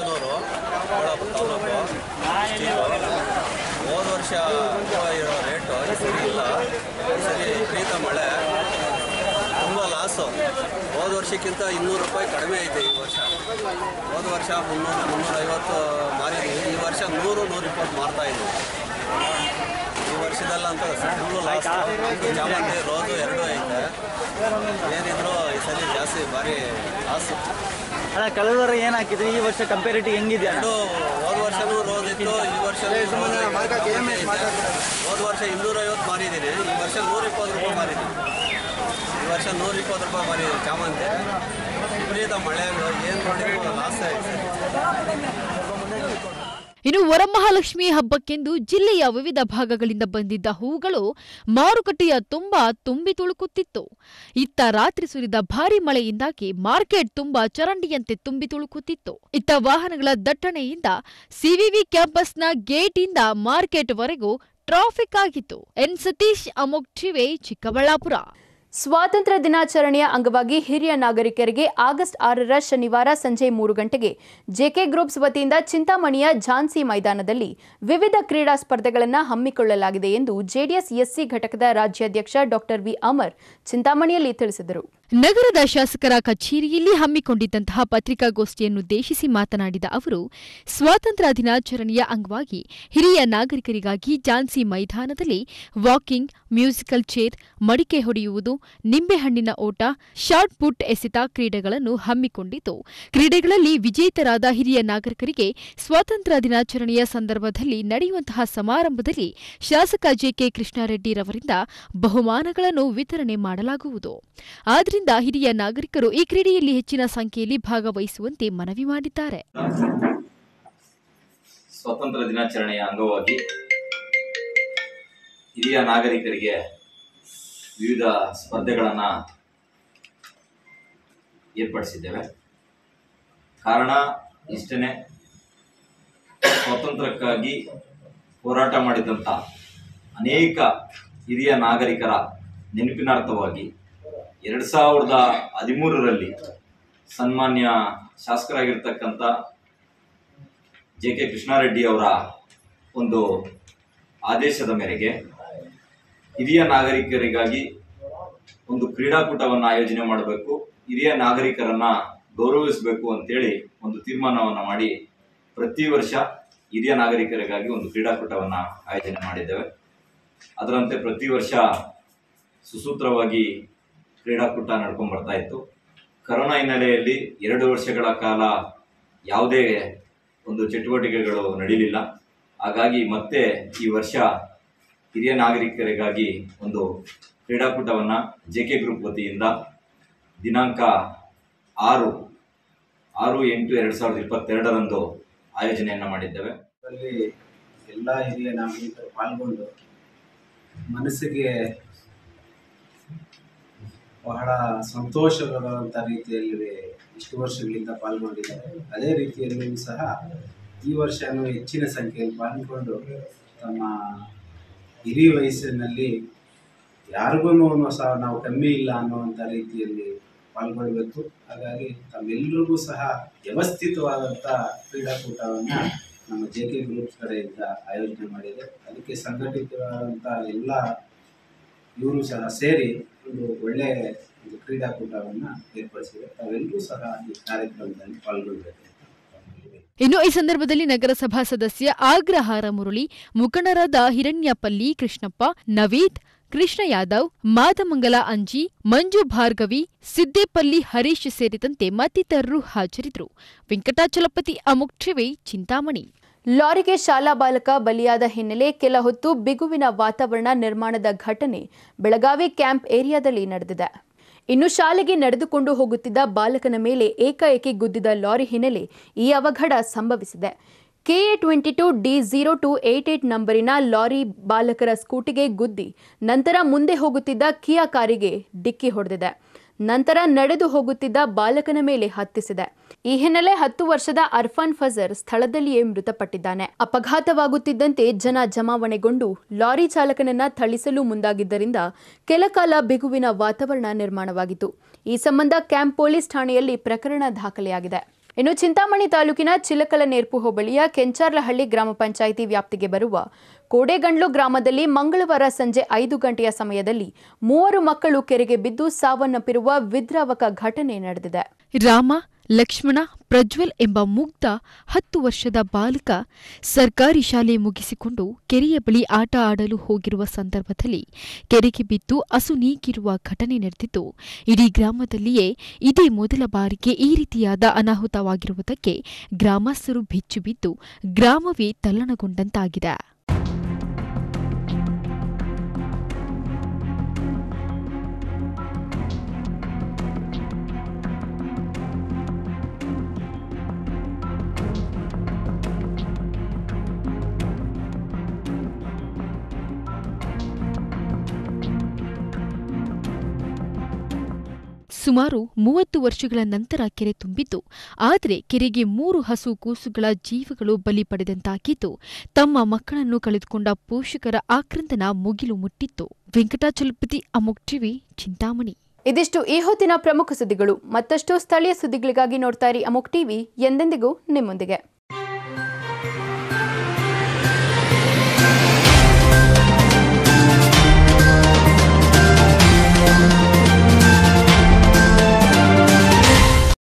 ಹೋದ ವರ್ಷ ಇರೋ ರೇಟು ಈ ಸರಿ ಇಲ್ಲ ಈ ಸರಿ ವಿಪರೀತ ಮಳೆ ತುಂಬ ಲಾಸು ಹೋದ ವರ್ಷಕ್ಕಿಂತ ಇನ್ನೂರು ರೂಪಾಯಿ ಕಡಿಮೆ ಐತೆ ಈ ವರ್ಷ ಹೋದ ವರ್ಷ ಮುನ್ನೂರು ಮುನ್ನೂರೈವತ್ತು ಮಾರಿದ್ವಿ ಈ ವರ್ಷ ನೂರು ನೂರಿಪ್ಪತ್ತು ಮಾರ್ತಾ ಇದ್ವಿ ಈ ವರ್ಷದಲ್ಲಂತ ಫುಲ್ಲು ಲಾಸ್ ಜಾಮಂತಿ ರೋಸು ಎರಡೂ ಐತೆ ಏನಿದ್ರು ಈ ಸಲ ಜಾಸ್ತಿ ಭಾರಿ ಲಾಸು ಅಣ್ಣ ಕಳೆದ ವಾರ ಏನು ಹಾಕಿದ್ರಿ ಈ ವರ್ಷ ಕಂಪೇರಿಟಿವ್ ಹೆಂಗಿದೆ ಅಣ್ಣ? ಎರಡು ಹೋದ ವರ್ಷನೂ ರೋಸ್ ಇತ್ತು ಈ ವರ್ಷ ಹೋದ ವರ್ಷ ಇನ್ನೂರೈವತ್ತು ಮಾರಿದ್ದೀನಿ ಈ ವರ್ಷ ನೂರ ಇಪ್ಪತ್ತು ರೂಪಾಯಿ ಮಾರಿದ್ದೀನಿ ಈ ವರ್ಷ ನೂರ ಇಪ್ಪತ್ತು ರೂಪಾಯಿ ಮಾರಿದ್ದೀನಿ ಚಾಮಂತಿ ವಿಪರೀತ ಮಳೆ ಏನು ಮಾಡಿದ್ರು ಲಾಸ್ ಆಯ್ತು ಇನ್ನು ವರಮಹಾಲಕ್ಷ್ಮಿ ಹಬ್ಬಕ್ಕೆಂದು ಜಿಲ್ಲೆಯ ವಿವಿಧ ಭಾಗಗಳಿಂದ ಬಂದಿದ್ದ ಹೂಗಳು ಮಾರುಕಟ್ಟೆಯ ತುಂಬಾ ತುಂಬಿ ತುಳುಕುತ್ತಿತ್ತು ಇತ್ತ ರಾತ್ರಿ ಸುರಿದ ಭಾರಿ ಮಳೆಯಿಂದಾಗಿ ಮಾರ್ಕೆಟ್ ತುಂಬಾ ಚರಂಡಿಯಂತೆ ತುಂಬಿ ತುಳುಕುತ್ತಿತ್ತು ಇತ್ತ ವಾಹನಗಳ ದಟ್ಟಣೆಯಿಂದ ಸಿವಿವಿ ಕ್ಯಾಂಪಸ್ನ ಗೇಟಿಂದ ಮಾರ್ಕೆಟ್ವರೆಗೂ ಟ್ರಾಫಿಕ್ ಆಗಿತ್ತು ಎನ್ ಸತೀಶ್ ಅಮೋಕ್ ಟಿವೆ ಚಿಕ್ಕಬಳ್ಳಾಪುರ ಸ್ವಾತಂತ್ರ್ಯ ದಿನಾಚರಣೆಯ ಅಂಗವಾಗಿ ಹಿರಿಯ ನಾಗರಿಕರಿಗೆ ಆಗಸ್ಟ್ ಆರರ ಶನಿವಾರ ಸಂಜೆ ಮೂರು ಗಂಟೆಗೆ ಜೆಕೆ ಗ್ರೂಪ್ಸ್ ವತಿಯಿಂದ ಚಿಂತಾಮಣಿಯ ಝಾನ್ಸಿ ಮೈದಾನದಲ್ಲಿ ವಿವಿಧ ಕ್ರೀಡಾ ಸ್ಪರ್ಧೆಗಳನ್ನು ಹಮ್ಮಿಕೊಳ್ಳಲಾಗಿದೆ ಎಂದು ಜೆಡಿಎಸ್ ಎಸ್ಸಿ ಘಟಕದ ರಾಜ್ಯಾಧ್ಯಕ್ಷ ಡಾಕ್ಟರ್ ವಿ ಅಮರ್ ಚಿಂತಾಮಣಿಯಲ್ಲಿ ತಿಳಿಸಿದರು ನಗರದ ಶಾಸಕರ ಕಚೇರಿಯಲ್ಲಿ ಹಮ್ಮಿಕೊಂಡಿದ್ದಂತಹ ಪತ್ರಿಕಾಗೋಷ್ಠಿಯನ್ನುದ್ದೇಶಿಸಿ ಮಾತನಾಡಿದ ಅವರು ಸ್ವಾತಂತ್ರ್ಯ ದಿನಾಚರಣೆಯ ಅಂಗವಾಗಿ ಹಿರಿಯ ನಾಗರಿಕರಿಗಾಗಿ ಝಾನ್ಸಿ ಮೈದಾನದಲ್ಲಿ ವಾಕಿಂಗ್ ಮ್ಯೂಸಿಕಲ್ ಚೇರ್ ಮಡಿಕೆ ಹೊಡೆಯುವುದು ನಿಂಬೆಹಣ್ಣಿನ ಓಟ ಶಾರ್ಟ್ ಪುಟ್ ಎಸೆತ ಕ್ರೀಡೆಗಳನ್ನು ಹಮ್ಮಿಕೊಂಡಿದ್ದು ಕ್ರೀಡೆಗಳಲ್ಲಿ ವಿಜೇತರಾದ ಹಿರಿಯ ನಾಗರಿಕರಿಗೆ ಸ್ವಾತಂತ್ರ್ಯ ದಿನಾಚರಣೆಯ ಸಂದರ್ಭದಲ್ಲಿ ನಡೆಯುವಂತಹ ಸಮಾರಂಭದಲ್ಲಿ ಶಾಸಕ ಜೆಕೆ ಕೃಷ್ಣಾರೆಡ್ಡಿರವರಿಂದ ಬಹುಮಾನಗಳನ್ನು ವಿತರಣೆ ಮಾಡಲಾಗುವುದು ಆದ್ರಿಂದ ಹಿರಿಯ ನಾಗರಿಕರು ಈ ಕ್ರೀಡೆಯಲ್ಲಿ ಹೆಚ್ಚಿನ ಸಂಖ್ಯೆಯಲ್ಲಿ ಭಾಗವಹಿಸುವಂತೆ ಮನವಿ ಮಾಡಿದ್ದಾರೆ ಸ್ವಾತಂತ್ರ್ಯ ದಿನಾಚರಣೆಯ ಅಂಗವಾಗಿ ಹಿರಿಯ ನಾಗರಿಕರಿಗೆ ವಿವಿಧ ಸ್ಪರ್ಧೆಗಳನ್ನು ಏರ್ಪಡಿಸಿದ್ದೇವೆ ಕಾರಣ ಇಷ್ಟೇ ಸ್ವಾತಂತ್ರ್ಯಕ್ಕಾಗಿ ಹೋರಾಟ ಮಾಡಿದಂಥ ಅನೇಕ ಹಿರಿಯ ನಾಗರಿಕರ ನೆನಪಿನಾರ್ಥವಾಗಿ ಎರಡು ಸಾವಿರದ ಹದಿಮೂರರಲ್ಲಿ ಸನ್ಮಾನ್ಯ ಶಾಸಕರಾಗಿರ್ತಕ್ಕಂಥ ಜೆ ಕೆ ಕೃಷ್ಣಾರೆಡ್ಡಿ ಅವರ ಒಂದು ಆದೇಶದ ಮೇರೆಗೆ ಹಿರಿಯ ನಾಗರಿಕರಿಗಾಗಿ ಒಂದು ಕ್ರೀಡಾಕೂಟವನ್ನು ಆಯೋಜನೆ ಮಾಡಬೇಕು ಹಿರಿಯ ನಾಗರಿಕರನ್ನ ಗೌರವಿಸಬೇಕು ಅಂತೇಳಿ ಒಂದು ತೀರ್ಮಾನವನ್ನು ಮಾಡಿ ಪ್ರತಿ ವರ್ಷ ಹಿರಿಯ ನಾಗರಿಕರಿಗಾಗಿ ಒಂದು ಕ್ರೀಡಾಕೂಟವನ್ನು ಆಯೋಜನೆ ಮಾಡಿದ್ದೇವೆ ಅದರಂತೆ ಪ್ರತಿ ವರ್ಷ ಸುಸೂತ್ರವಾಗಿ ಕ್ರೀಡಾಕೂಟ ನಡ್ಕೊಂಡು ಬರ್ತಾ ಇತ್ತು ಕರೋನಾ ಹಿನ್ನೆಲೆಯಲ್ಲಿ ಎರಡು ವರ್ಷಗಳ ಕಾಲ ಯಾವುದೇ ಒಂದು ಚಟುವಟಿಕೆಗಳು ನಡೀಲಿಲ್ಲ ಹಾಗಾಗಿ ಮತ್ತೆ ಈ ವರ್ಷ ಹಿರಿಯ ನಾಗರಿಕರಿಗಾಗಿ ಒಂದು ಕ್ರೀಡಾಕೂಟವನ್ನು ಜೆ ಕೆ ಗ್ರೂಪ್ ವತಿಯಿಂದ ದಿನಾಂಕ ಆರು ಆರು ಎಂಟು ಎರಡು ಸಾವಿರದ ಇಪ್ಪತ್ತೆರಡರಂದು ಆಯೋಜನೆಯನ್ನು ಮಾಡಿದ್ದೇವೆ ಅಲ್ಲಿ ಎಲ್ಲ ಹಿರಿಯ ನಾಗರಿಕರು ಪಾಲ್ಗೊಂಡು ಮನಸ್ಸಿಗೆ ಬಹಳ ಸಂತೋಷಕರವಾದಂಥ ರೀತಿಯಲ್ಲಿ ಇಷ್ಟು ವರ್ಷಗಳಿಂದ ಪಾಲ್ಗೊಂಡಿದ್ದಾರೆ ಅದೇ ರೀತಿಯಲ್ಲಿಯೂ ಸಹ ಈ ವರ್ಷನೂ ಹೆಚ್ಚಿನ ಸಂಖ್ಯೆಯಲ್ಲಿ ಪಾಲ್ಗೊಂಡು ತಮ್ಮ ಹಿರಿಯ ವಯಸ್ಸಿನಲ್ಲಿ ಯಾರಿಗೂ ಸಹ ನಾವು ಕಮ್ಮಿ ಇಲ್ಲ ಅನ್ನುವಂಥ ರೀತಿಯಲ್ಲಿ ಪಾಲ್ಗೊಳ್ಬೇಕು ಹಾಗಾಗಿ ತಮ್ಮೆಲ್ಲರಿಗೂ ಸಹ ವ್ಯವಸ್ಥಿತವಾದಂಥ ಕ್ರೀಡಾಕೂಟವನ್ನು ನಮ್ಮ ಜೆ ಕೆ ಗ್ರೂಪ್ಸ್ ಕಡೆಯಿಂದ ಆಯೋಜನೆ ಮಾಡಿದೆ ಅದಕ್ಕೆ ಸಂಘಟಿತವಾದಂಥ ಎಲ್ಲ ಇವರು ಸಹ ಸೇರಿ ಒಂದು ಒಳ್ಳೆಯ ಒಂದು ಕ್ರೀಡಾಕೂಟವನ್ನು ಏರ್ಪಡಿಸಿದೆ ತಾವೆಲ್ಲರೂ ಸಹ ಈ ಕಾರ್ಯಕ್ರಮದಲ್ಲಿ ಪಾಲ್ಗೊಳ್ಬೇಕು ಇನ್ನು ಈ ಸಂದರ್ಭದಲ್ಲಿ ನಗರಸಭಾ ಸದಸ್ಯ ಆಗ್ರಹಾರ ಮುರಳಿ ಮುಖಂಡರಾದ ಹಿರಣ್ಯಪಲ್ಲಿ ಕೃಷ್ಣಪ್ಪ ನವೀದ್ ಕೃಷ್ಣ ಯಾದವ್ ಮಾದಮಂಗಲ ಅಂಜಿ ಮಂಜು ಭಾರ್ಗವಿ ಸಿದ್ದೇಪಲ್ಲಿ ಹರೀಶ್ ಸೇರಿದಂತೆ ಮತ್ತಿತರರು ಹಾಜರಿದ್ದರು ವೆಂಕಟಾಚಲಪತಿ ಅಮುಕ್ ಟಿವಿ ಚಿಂತಾಮಣಿ ಲಾರಿಗೆ ಶಾಲಾ ಬಾಲಕ ಬಲಿಯಾದ ಹಿನ್ನೆಲೆ ಕೆಲ ಹೊತ್ತು ಬಿಗುವಿನ ವಾತಾವರಣ ನಿರ್ಮಾಣದ ಘಟನೆ ಬೆಳಗಾವಿ ಕ್ಯಾಂಪ್ ಏರಿಯಾದಲ್ಲಿ ನಡೆದಿದೆ ಇನ್ನು ಶಾಲೆಗೆ ನಡೆದುಕೊಂಡು ಹೋಗುತ್ತಿದ್ದ ಬಾಲಕನ ಮೇಲೆ ಏಕಾಏಕಿ ಗುದ್ದಿದ ಲಾರಿ ಹಿನ್ನೆಲೆ ಈ ಅವಘಡ ಸಂಭವಿಸಿದೆ KA twenty two D zero two eight eight ನಂಬರಿನ ಲಾರಿ ಬಾಲಕರ ಸ್ಕೂಟಿಗೆ ಗುದ್ದಿ ನಂತರ ಮುಂದೆ ಹೋಗುತ್ತಿದ್ದ ಕಿಯಾ ಕಾರಿಗೆ ಡಿಕ್ಕಿ ಹೊಡೆದಿದೆ ನಂತರ ನಡೆದು ಹೋಗುತ್ತಿದ್ದ ಬಾಲಕನ ಮೇಲೆ ಹತ್ತಿಸಿದೆ ಈ ಹಿನ್ನೆಲೆ ಹತ್ತು ವರ್ಷದ ಅರ್ಫಾನ್ ಫಜರ್ ಸ್ಥಳದಲ್ಲಿಯೇ ಮೃತಪಟ್ಟಿದ್ದಾನೆ ಅಪಘಾತವಾಗುತ್ತಿದ್ದಂತೆ ಜನ ಜಮಾವಣೆಗೊಂಡು ಲಾರಿ ಚಾಲಕನನ್ನ ಥಳಿಸಲು ಮುಂದಾಗಿದ್ದರಿಂದ ಕೆಲಕಾಲ ಬಿಗುವಿನ ವಾತಾವರಣ ನಿರ್ಮಾಣವಾಗಿತ್ತು ಈ ಸಂಬಂಧ ಕ್ಯಾಂಪ್ ಪೊಲೀಸ್ ಠಾಣೆಯಲ್ಲಿ ಪ್ರಕರಣ ದಾಖಲೆಯಾಗಿದೆ ಇನ್ನು ಚಿಂತಾಮಣಿ ತಾಲೂಕಿನ ಚಿಲಕಲನೇರ್ಪು ಹೋಬಳಿಯ ಕೆಂಚಾರ್ಲಹಳ್ಳಿ ಗ್ರಾಮ ಪಂಚಾಯಿತಿ ವ್ಯಾಪ್ತಿಗೆ ಬರುವ ಕೋಡೆಗಂಡ್ಲು ಗ್ರಾಮದಲ್ಲಿ ಮಂಗಳವಾರ ಸಂಜೆ ಐದು ಗಂಟೆಯ ಸಮಯದಲ್ಲಿ ಮೂವರು ಮಕ್ಕಳು ಕೆರೆಗೆ ಬಿದ್ದು ಸಾವನ್ನಪ್ಪಿರುವ ವಿದ್ರಾವಕ ಘಟನೆ ನಡೆದಿದೆ ರಾಮ ಲಕ್ಷ್ಮಣ ಪ್ರಜ್ವಲ್ ಎಂಬ ಮುಗ್ಧ ಹತ್ತು ವರ್ಷದ ಬಾಲಕ ಸರ್ಕಾರಿ ಶಾಲೆ ಮುಗಿಸಿಕೊಂಡು ಕೆರೆಯ ಬಳಿ ಆಟ ಆಡಲು ಹೋಗಿರುವ ಸಂದರ್ಭದಲ್ಲಿ ಕೆರೆಗೆ ಬಿದ್ದು ಅಸು ನೀಗಿರುವ ಘಟನೆ ನಡೆದಿದ್ದು ಇಡೀ ಗ್ರಾಮದಲ್ಲಿಯೇ ಇದೇ ಮೊದಲ ಬಾರಿಗೆ ಈ ರೀತಿಯಾದ ಅನಾಹುತವಾಗಿರುವುದಕ್ಕೆ ಗ್ರಾಮಸ್ಥರು ಬೆಚ್ಚು ಬಿದ್ದು ಗ್ರಾಮವೇ ತಲ್ಲಣಗೊಂಡಂತಾಗಿದೆ ಸುಮಾರು ಮೂವತ್ತು ವರ್ಷಗಳ ನಂತರ ಕೆರೆ ತುಂಬಿದ್ದು ಆದರೆ ಕೆರೆಗೆ ಮೂರು ಹಸು ಕೂಸುಗಳ ಜೀವಗಳು ಬಲಿ ಪಡೆದಂತಾಗಿದ್ದು ತಮ್ಮ ಮಕ್ಕಳನ್ನು ಕಳೆದುಕೊಂಡ ಪೋಷಕರ ಆಕ್ರಂದನ ಮುಗಿಲು ಮುಟ್ಟಿತ್ತು ವೆಂಕಟಾಚಲಪತಿ ಅಮುಕ್ ಟಿವಿ ಚಿಂತಾಮಣಿ ಇದಿಷ್ಟು ಈ ಹೊತ್ತಿನ ಪ್ರಮುಖ ಸುದ್ದಿಗಳು ಮತ್ತಷ್ಟು ಸ್ಥಳೀಯ ಸುದ್ದಿಗಳಿಗಾಗಿ ನೋಡ್ತಾ ಇರಿ ಅಮುಕ್ ಟಿವಿ ಎಂದೆಂದಿಗೂ ನಿಮ್ಮೊಂದಿಗೆ